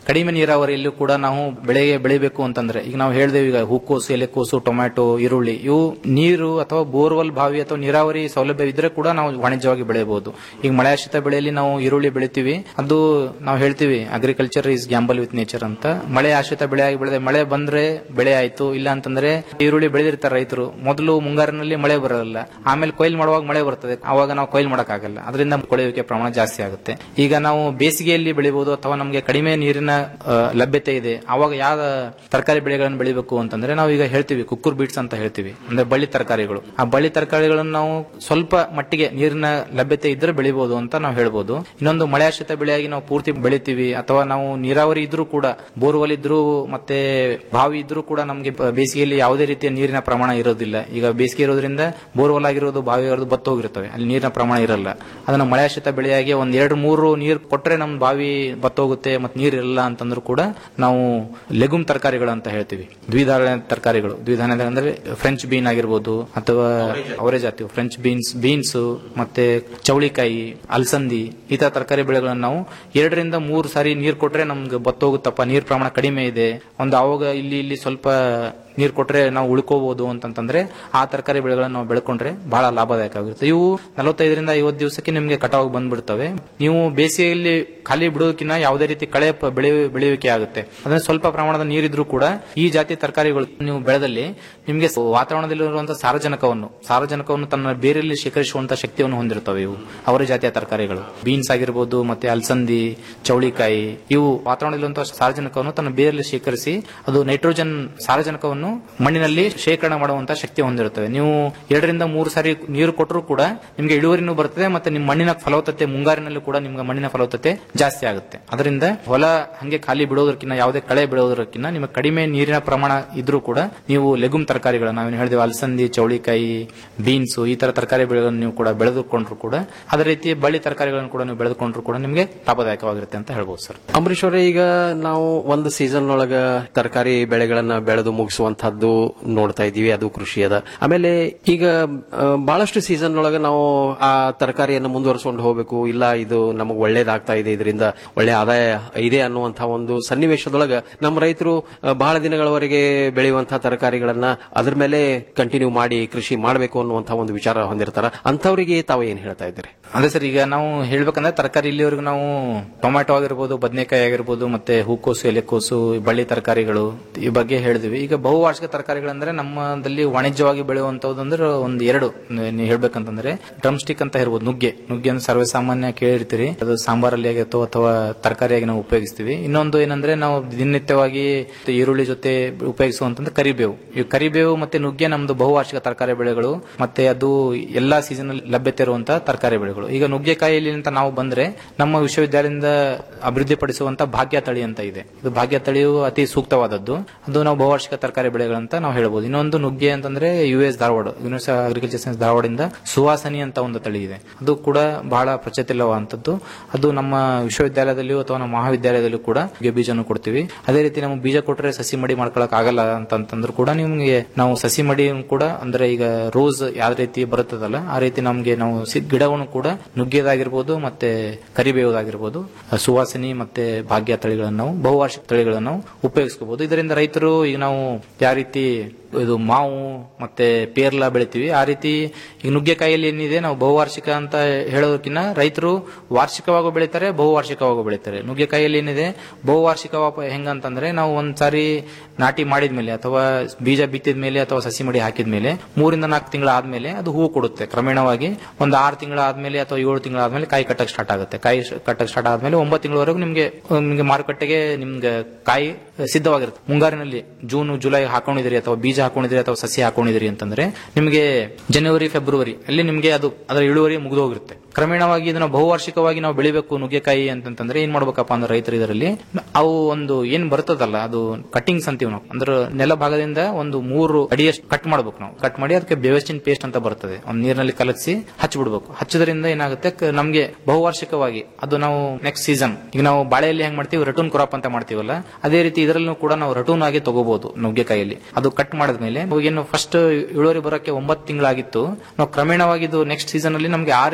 ಕಡಿಮೆ ನೀರಾವರಿಯಲ್ಲೂ ಕೂಡ ನಾವು ಬೆಳೆಗೆ ಬೆಳಿಬೇಕು ಅಂತಂದ್ರೆ ಈಗ ನಾವು ಹೇಳ್ದೇವೆ ಈಗ ಹೂಕೋಸು ಎಲೆಕೋಸು ಟೊಮ್ಯಾಟೊ ಈರುಳ್ಳಿ ಇವು ನೀರು ಅಥವಾ ಬೋರ್ವೆಲ್ ಬಾವಿ ಅಥವಾ ನೀರಾವರಿ ಸೌಲಭ್ಯ ಇದ್ರೆ ಕೂಡ ನಾವು ವಾಣಿಜ್ಯವಾಗಿ ಬೆಳೆಯಬಹುದು ಈಗ ಮಳೆಯಾಶ್ರಿತ ಬೆಳೆಯಲ್ಲಿ ನಾವು ಈರುಳ್ಳಿ ಬೆಳಿತೀವಿ ಅದು ನಾವು ಹೇಳ್ತೀವಿ agriculture is gamble with nature ಅಂತ ಮಳೆ ಆಶ್ರಿತ ಬೆಳೆಯಾಗಿ ಬೆಳೆದ ಮಳೆ ಬಂದ್ರೆ ಬೆಳೆ ಆಯ್ತು ಇಲ್ಲ ಅಂತಂದ್ರೆ ಈರುಳ್ಳಿ ಬೆಳೆದಿರ್ತಾರೆ ರೈತರು ಮೊದಲು ಮುಂಗಾರಿನಲ್ಲಿ ಮಳೆ ಬರೋದಿಲ್ಲ ಆಮೇಲೆ ಕೊಯ್ಲು ಮಾಡುವಾಗ ಮಳೆ ಬರ್ತದೆ ಅವಾಗ ನಾವು ಕೊಯ್ಲು ಮಾಡಕ್ಕಾಗಲ್ಲ ಅದರಿಂದ ಕೊಳೆಯುವಿಕೆ ಪ್ರಮಾಣ ಜಾಸ್ತಿ ಆಗುತ್ತೆ ಈಗ ನಾವು ಬೇಸಿಗೆಯಲ್ಲಿ ಬೆಳಿಬಹುದು ಅಥವಾ ನಮಗೆ ಕಡಿಮೆ ನೀರಿನ ಆ, ಲಭ್ಯತೆ ಇದೆ ಅವಾಗ ಯಾವ ತರಕಾರಿ ಬೆಳೆಗಳನ್ನು ಬೆಳಿಬೇಕು ಅಂತಂದ್ರೆ ನಾವು ಈಗ ಹೇಳ್ತೀವಿ ಕುಕ್ಕುರ್ ಬೀಟ್ಸ್ ಅಂತ ಹೇಳ್ತೀವಿ ಅಂದ್ರೆ ಬಳ್ಳಿ ತರಕಾರಿಗಳು ಆ ಬಳ್ಳಿ ತರಕಾರಿಗಳನ್ನು ನಾವು ಸ್ವಲ್ಪ ಮಟ್ಟಿಗೆ ನೀರಿನ ಲಭ್ಯತೆ ಇದ್ರೆ ಬೆಳಿಬಹುದು ಅಂತ ನಾವು ಹೇಳ್ಬೋದು ಇನ್ನೊಂದು ಮಳೆಯಾಶ್ರಿತ ಬೆಳೆಯಾಗಿ ನಾವು ಪೂರ್ತಿ ಬೆಳಿತೀವಿ ಅಥವಾ ನಾವು ನೀರಾವರಿ ಇದ್ರೂ ಕೂಡ ಬೋರ್ವೆಲ್ ಇದ್ರೂ ಮತ್ತೆ ಬಾವಿ ಇದ್ರೂ ಕೂಡ ನಮಗೆ ಬ- ಬೇಸಿಗೆಯಲ್ಲಿ ಯಾವುದೇ ರೀತಿಯ ನೀರಿನ ಪ್ರಮಾಣ ಇರೋದಿಲ್ಲ ಈಗ ಬೇಸಿಗೆ ಇರೋದ್ರಿಂದ ಬೋರ್ವೆಲ್ ಆಗಿರೋದು ಬಾವಿ ಇರೋದು ಬತ್ತ ಹೋಗಿರ್ತವೆ ಅಲ್ಲಿ ನೀರಿನ ಪ್ರಮಾಣ ಇರಲ್ಲ ಅದನ್ನ ಮಳೆಯಾಶ್ರಿತ ಬೆಳೆಯಾಗಿ ಒಂದ್ ಎರಡು ಮೂರು ನೀರು ಕೊಟ್ರೆ ನಮ್ ಬಾವಿ ಬತ್ತ ಹೋಗುತ್ತೆ ಮತ್ತೆ ನೀರು ಇರಲ್ಲ ಅಂತಂದ್ರೂ ಕೂಡ ನಾವು ಲೆಗುಮ್ ತರಕಾರಿಗಳು ಅಂತ ಹೇಳ್ತೀವಿ ದ್ವಿಧಾನ್ಯ ತರಕಾರಿಗಳು ದ್ವಿಧಾನ್ಯ ಅಂದ್ರೆ ಫ್ರೆಂಚ್ ಬೀನ್ ಆಗಿರ್ಬೋದು ಅಥವಾ ಅವರೇ ಜಾತಿ ಫ್ರೆಂಚ್ ಬೀನ್ಸ್ ಬೀನ್ಸ್ ಮತ್ತೆ ಚೌಳಿಕಾಯಿ ಅಲಸಂದಿ ಈ ತರ ತರಕಾರಿ ಬೆಳೆಗಳನ್ನು ನಾವು ಎರಡರಿಂದ ಮೂರು ಸಾರಿ ನೀರು ಕೊಟ್ರೆ ನಮ್ಗೆ ಬತ್ತ ಹೋಗುತ್ತಪ್ಪ ನೀರ್ ಪ್ರಮಾಣ ಕಡಿಮೆ ಇದೆ ಒಂದು ಅವಾಗ ಇಲ್ಲಿ ಇಲ್ಲಿ ಸ್ವಲ್ಪ ನೀರು ಕೊಟ್ರೆ ನಾವು ಉಳ್ಕೋಬಹುದು ಅಂತಂತಂದ್ರೆ ಆ ತರಕಾರಿ ಬೆಳೆಗಳನ್ನು ನಾವು ಬೆಳ್ಕೊಂಡ್ರೆ ಬಹಳ ಲಾಭದಾಯಕ ಆಗಿರುತ್ತೆ ಇವು ನಲವತ್ತೈದರಿಂದ ಐವತ್ತು ದಿವಸಕ್ಕೆ ನಿಮಗೆ ಕಟಾವು ಬಂದ್ಬಿಡ್ತವೆ ನೀವು ಬೇಸಿಗೆಯಲ್ಲಿ ಖಾಲಿ ಬಿಡೋದಕ್ಕಿಂತ ಯಾವುದೇ ರೀತಿ ಕಳೆ ಪ- ಬೆಳೆ ಬೆಳೆಯುವಿಕೆ ಆಗುತ್ತೆ ಅಂದ್ರೆ ಸ್ವಲ್ಪ ಪ್ರಮಾಣದ ನೀರಿದ್ರೂ ಕೂಡ ಈ ಜಾತಿ ತರಕಾರಿಗಳು ನೀವು ಬೆಳೆದಲ್ಲಿ ನಿಮಗೆ ವಾತಾವರಣದಲ್ಲಿರುವಂತಹ ಸಾರಜನಕವನ್ನು ಸಾರಜನಕವನ್ನು ತನ್ನ ಬೇರೆಯಲ್ಲಿ ಶೇಖರಿಸುವಂತಹ ಶಕ್ತಿಯನ್ನು ಹೊಂದಿರುತ್ತವೆ ಇವು ಅವರ ಜಾತಿಯ ತರಕಾರಿಗಳು ಬೀನ್ಸ್ ಆಗಿರ್ಬೋದು ಮತ್ತೆ ಅಲಸಂದಿ ಚೌಳಿಕಾಯಿ ಇವು ವಾತಾವರಣದಲ್ಲಿರುವಂತಹ ಸಾರಜನಕವನ್ನು ತನ್ನ ಬೇರೆಯಲ್ಲಿ ಶೇಖರಿಸಿ ಅದು ನೈಟ್ರೋಜನ್ ಸಾರಜನಕವನ್ನು ಮಣ್ಣಿನಲ್ಲಿ ಶೇಖರಣೆ ಮಾಡುವಂತಹ ಶಕ್ತಿ ಹೊಂದಿರುತ್ತವೆ ನೀವು ಎರಡರಿಂದ ಮೂರು ಸಾರಿ ನೀರು ಕೊಟ್ಟರು ಕೂಡ ನಿಮಗೆ ಇಳುವರಿನೂ ಬರ್ತದೆ ಮತ್ತೆ ನಿಮ್ಮ ಮಣ್ಣಿನ ಫಲವತ್ತತೆ ಮುಂಗಾರಿನಲ್ಲೂ ಕೂಡ ನಿಮ್ಗೆ ಮಣ್ಣಿನ ಫಲವತ್ತತೆ ಜಾಸ್ತಿ ಆಗುತ್ತೆ ಅದರಿಂದ ಹೊಲ ಹಂಗೆ ಖಾಲಿ ಬಿಡೋದಕ್ಕಿಂತ ಯಾವುದೇ ಕಳೆ ಬಿಡೋದಕ್ಕಿಂತ ನಿಮಗೆ ಕಡಿಮೆ ನೀರಿನ ಪ್ರಮಾಣ ಇದ್ರೂ ಕೂಡ ನೀವು ಲೆಗುಮ್ ತರಕಾರಿಗಳು ನಾವೇನು ಹೇಳಿದೆವು ಅಲಸಂದಿ ಚೌಳಿಕಾಯಿ ಬೀನ್ಸ್ ಈ ತರ ತರಕಾರಿ ಬೆಳೆಗಳನ್ನು ನೀವು ಕೂಡ ಬೆಳೆದುಕೊಂಡ್ರು ಕೂಡ ಅದೇ ರೀತಿ ಬಳ್ಳಿ ತರಕಾರಿಗಳನ್ನು ಕೂಡ ನೀವು ಬೆಳೆದುಕೊಂಡ್ರು ಕೂಡ ನಿಮಗೆ ಲಾಭದಾಯಕವಾಗಿರುತ್ತೆ ಅಂತ ಹೇಳ್ಬೋದು ಸರ್ ಅಂಬರೀಶ್ ಅವರೇ ಈಗ ನಾವು ಒಂದು ಸೀಸನ್ ಒಳಗ ತರಕಾರಿ ಬೆಳೆಗಳನ್ನ ಬೆಳೆದು ಮುಗಿಸುವಂತಹದ್ದು ನೋಡ್ತಾ ಇದೀವಿ ಅದು ಕೃಷಿ ಅದ ಆಮೇಲೆ ಈಗ ಆ, ಬಹಳಷ್ಟು ಸೀಸನ್ ಒಳಗ ನಾವು ಆ ತರಕಾರಿಯನ್ನು ಮುಂದುವರಿಸಿಕೊಂಡು ಹೋಗಬೇಕು ಇಲ್ಲ ಇದು ನಮಗೆ ಒಳ್ಳೇದಾಗ್ತಾ ಇದೆ ಇದರಿಂದ ಒಳ್ಳೆ ಆದಾಯ ಇದೆ ಅನ್ನುವಂತಹ ಒಂದು ಸನ್ನಿವೇಶದೊಳಗ ನಮ್ಮ ರೈತರು ಆ, ಬಹಳ ದಿನಗಳವರೆಗೆ ಬೆಳೆಯುವಂತಹ ತರಕಾರಿಗಳನ್ನ ಅದ್ರ ಮೇಲೆ ಕಂಟಿನ್ಯೂ ಮಾಡಿ ಕೃಷಿ ಮಾಡಬೇಕು ಅನ್ನುವಂತಹ ಒಂದು ವಿಚಾರ ಹೊಂದಿರ್ತಾರ ಅಂತವರಿಗೆ ತಾವು ಏನ್ ಹೇಳ್ತಾ ಇದ್ದೀರಿ ಅದೇ ಸರ್ ಈಗ ನಾವು ಹೇಳ್ಬೇಕಂದ್ರೆ ತರಕಾರಿ ಇಲ್ಲಿವರೆಗೂ ನಾವು ಟೊಮ್ಯಾಟೊ ಆಗಿರ್ಬೋದು ಬದನೆಕಾಯಿ ಆಗಿರ್ಬೋದು ಮತ್ತೆ ಹೂಕೋಸು ಎಲೆಕೋಸು ಬಳ್ಳಿ ತರಕಾರಿಗಳು ಈ ಬಗ್ಗೆ ಹೇಳಿದ್ವಿ ಈಗ ಬಹುವಾರ್ಷಿಕ ತರಕಾರಿಗಳಂದ್ರೆ ನಮ್ಮದಲ್ಲಿ ವಾಣಿಜ್ಯವಾಗಿ ಬೆಳೆಯುವಂತದ್ದು ಅಂದ್ರೆ ಒಂದು ಎರಡು ನೀವು ಹೇಳ್ಬೇಕಂತಂದ್ರೆ ಡ್ರಮ್ ಸ್ಟಿಕ್ ಅಂತ ಇರ್ಬೋದು ನುಗ್ಗೆ ನುಗ್ಗೆ ಅಂದ್ರೆ ಸರ್ವೇ ಸಾಮಾನ್ಯ ಕೇಳಿರ್ತೀರಿ ಅದು ಸಾಂಬಾರಲ್ಲಿ ಆಗಿರ್ತೋ ಅಥವಾ ತರಕಾರಿಯಾಗಿ ನಾವು ಉಪಯೋಗಿಸ್ತೀವಿ ಇನ್ನೊಂದು ಏನಂದ್ರೆ ನಾವು ದಿನನಿತ್ಯವಾಗಿ ಈರುಳ್ಳಿ ಜೊತೆ ಉಪಯೋಗಿಸುವಂತಂದ್ರೆ ಕರಿಬೇವು ಈ ಕರಿಬೇವು ಮತ್ತೆ ನುಗ್ಗೆ ನಮ್ದು ಬಹುವಾರ್ಷಿಕ ತರಕಾರಿ ಬೆಳೆಗಳು ಮತ್ತೆ ಅದು ಎಲ್ಲಾ ಸೀಸನ್ ಅಲ್ಲಿ ಲಭ್ಯತೆ ಇರುವಂತಹ ತರಕಾರಿ ಬೆಳೆಗಳು ಈಗ ನುಗ್ಗೆಕಾಯಿಲಿ ಅಂತ ನಾವು ಬಂದ್ರೆ ನಮ್ಮ ವಿಶ್ವವಿದ್ಯಾಲಯದಿಂದ ಅಭಿವೃದ್ಧಿಪಡಿಸುವಂತ ಭಾಗ್ಯ ತಳಿ ಅಂತ ಇದೆ ಇದು ಭಾಗ್ಯ ತಳಿಯು ಅತಿ ಸೂಕ್ತವಾದದ್ದು ಅದು ನಾವು ಬಹುವಾರ್ಷಿಕ ತರಕಾರಿ ಬೆಳೆಗಳಂತ ನಾವು ಹೇಳ್ಬೋದು ಇನ್ನೊಂದು ನುಗ್ಗೆ ಅಂತಂದ್ರೆ U S Dharwad university agriculture science ಧಾರವಾಡದಿಂದ ಸುವಾಸನಿ ಅಂತ ಒಂದು ತಳಿ ಇದೆ ಅದು ಕೂಡ ಬಹಳ ಪ್ರಚಲಿತವಾದಂತದ್ದು ಅದು ನಮ್ಮ ವಿಶ್ವವಿದ್ಯಾಲಯದಲ್ಲಿಯೂ ಅಥವಾ ನಮ್ಮ ಮಹಾವಿದ್ಯಾಲಯದಲ್ಲೂ ಕೂಡ ನುಗ್ಗೆ ಬೀಜವನ್ನು ಕೊಡ್ತೀವಿ ಅದೇ ರೀತಿ ನಮಗೆ ಬೀಜ ಕೊಟ್ಟರೆ ಸಸಿ ಮಡಿ ಮಾಡ್ಕೊಳಕ್ ಆಗಲ್ಲ ಅಂತಂತಂದ್ರೂ ಕೂಡ ನಿಮ್ಗೆ ನಾವು ಸಸಿ ಮಡಿ ಕೂಡ ಅಂದ್ರೆ ಈಗ ರೋಸ್ ಯಾವ ರೀತಿ ಬರುತ್ತದಲ್ಲ ಆ ರೀತಿ ನಮ್ಗೆ ನಾವು ಸಿ- ಗಿಡವನ್ನು ಕೂಡ ನುಗ್ಗೆದಾಗಿರ್ಬೋದು ಮತ್ತೆ ಕರಿಬೇವುದಾಗಿರ್ಬೋದು ಆ ಸುವಾಸಿನಿ ಮತ್ತೆ ಭಾಗ್ಯ ತಳಿಗಳನ್ನು ನಾವು ಬಹುವಾರ್ಷಿಕ ತಳಿಗಳನ್ನು ನಾವು ಉಪಯೋಗಿಸ್ಕೋಬಹುದು ಇದರಿಂದ ರೈತರು ಈಗ ನಾವು ಯಾವ ರೀತಿ ಇದು ಮಾವು ಮತ್ತೆ ಪೇರ್ಲ ಬೆಳಿತೀವಿ ಆ ರೀತಿ ಈಗ ನುಗ್ಗೆಕಾಯಿಯಲ್ಲಿ ಏನಿದೆ ನಾವು ಬಹುವಾರ್ಷಿಕ ಅಂತ ಹೇಳೋದಕ್ಕಿಂತ ರೈತರು ವಾರ್ಷಿಕವಾಗೂ ಬೆಳಿತಾರೆ ಬಹುವಾರ್ಷಿಕವಾಗೂ ಬೆಳಿತಾರೆ ನುಗ್ಗೆಕಾಯಿಯಲ್ಲಿ ಏನಿದೆ ಬಹುವಾರ್ಷಿಕ ಹೆಂಗಂತಂದ್ರೆ ನಾವು ಒಂದ್ ಸಾರಿ ನಾಟಿ ಮಾಡಿದ್ಮೇಲೆ ಅಥವಾ ಬೀಜ ಬಿತ್ತಿದ ಮೇಲೆ ಅಥವಾ ಸಸಿ ಮಡಿ ಹಾಕಿದ ಮೇಲೆ ಮೂರಿಂದ ನಾಲ್ಕು ತಿಂಗಳ ಆದ್ಮೇಲೆ ಅದು ಹೂವು ಕೊಡುತ್ತೆ ಕ್ರಮೇಣವಾಗಿ ಒಂದು ಆರು ತಿಂಗಳ ಆದ್ಮೇಲೆ ಅಥವಾ ಏಳು ತಿಂಗಳ ಆದ್ಮೇಲೆ ಕಾಯಿ ಕಟ್ಟಕ್ ಸ್ಟಾರ್ಟ್ ಆಗುತ್ತೆ ಕಾಯಿ ಶ- ಕಟ್ಟಕ್ ಸ್ಟಾರ್ಟ್ ಆದ್ಮೇಲೆ ಒಂಬತ್ತು ತಿಂಗಳವರೆಗೂ ನಿಮ್ಗೆ ನಿಮ್ಗೆ ಮಾರುಕಟ್ಟೆಗೆ ನಿಮ್ಗೆ ಕಾಯಿ ಸಿದ್ಧವಾಗಿರುತ್ತೆ ಮುಂಗಾರಿನಲ್ಲಿ ಜೂನ್ ಜುಲೈ ಹಾಕೊಂಡಿದ್ರಿ ಅಥವಾ ಬೀಜ ಹಾಕೊಂಡಿದ್ರಿ ಅಥವಾ ಸಸಿ ಹಾಕೊಂಡಿದ್ರಿ ಅಂತಂದ್ರೆ ನಿಮಗೆ ಜನವರಿ ಫೆಬ್ರವರಿ ಅಲ್ಲಿ ನಿಮ್ಗೆ ಅದು ಅದರ ಇಳುವರಿ ಮುಗಿದು ಹೋಗಿರುತ್ತೆ ಕ್ರಮೇಣವಾಗಿ ಇದನ್ನ ಬಹುವಾರ್ಷಿಕವಾಗಿ ನಾವು ಬೆಳಿಬೇಕು ನುಗ್ಗೆಕಾಯಿ ಅಂತಂತಂದ್ರೆ ಏನ್ ಮಾಡ್ಬೇಕಪ್ಪ ಅಂದ್ರೆ ರೈತರು ಇದರಲ್ಲಿ ಅವು ಒಂದು ಏನ್ ಬರ್ತದಲ್ಲ ಅದು ಕಟ್ಟಿಂಗ್ಸ್ ಅಂತೀವಿ ನಾವು ಅಂದ್ರೆ ನೆಲ ಭಾಗದಿಂದ ಒಂದು ಮೂರು ಅಡಿಯಷ್ಟು ಕಟ್ ಮಾಡ್ಬೇಕು ನಾವು ಕಟ್ ಮಾಡಿ ಅದಕ್ಕೆ ಬೆವೆಸ್ಟಿನ್ ಪೇಸ್ಟ್ ಅಂತ ಬರ್ತದೆ ಒಂದು ನೀರಿನಲ್ಲಿ ಕಲಸಿ ಹಚ್ಚಿಬಿಡ್ಬೇಕು ಹಚ್ಚೋದ್ರಿಂದ ಏನಾಗುತ್ತೆ ಕ- ನಮ್ಗೆ ಬಹುವಾರ್ಷಿಕವಾಗಿ ಅದು ನಾವು ನೆಕ್ಸ್ಟ್ ಸೀಸನ್ ಈಗ ನಾವು ಬಾಳೆಯಲ್ಲಿ ಹೆಂಗ್ ಮಾಡ್ತೀವಿ ರಟೂನ್ ಕ್ರಾಪ್ ಅಂತ ಮಾಡ್ತೀವಲ್ಲ ಅದೇ ರೀತಿ ಇದರಲ್ಲೂ ಕೂಡ ನಾವು ರಟೂನ್ ಆಗಿ ತಗೋಬಹುದು ನುಗ್ಗೆಕಾಯಿಯಲ್ಲಿ ಅದು ಕಟ್ ಮಾಡಿದ್ಮೇಲೆ ಏನು ಫಸ್ಟ್ ಇಳುವರಿ ಬರೋಕೆ ಒಂಬತ್ತು ತಿಂಗಳಾಗಿತ್ತು ನಾವು ಕ್ರಮೇಣವಾಗಿ ಇದು ನೆಕ್ಸ್ಟ್ ಸೀಸನ್ ಅಲ್ಲಿ ನಮ್ಗೆ ಆರರಿಂದ ಏಳು ತಿಂಗಳ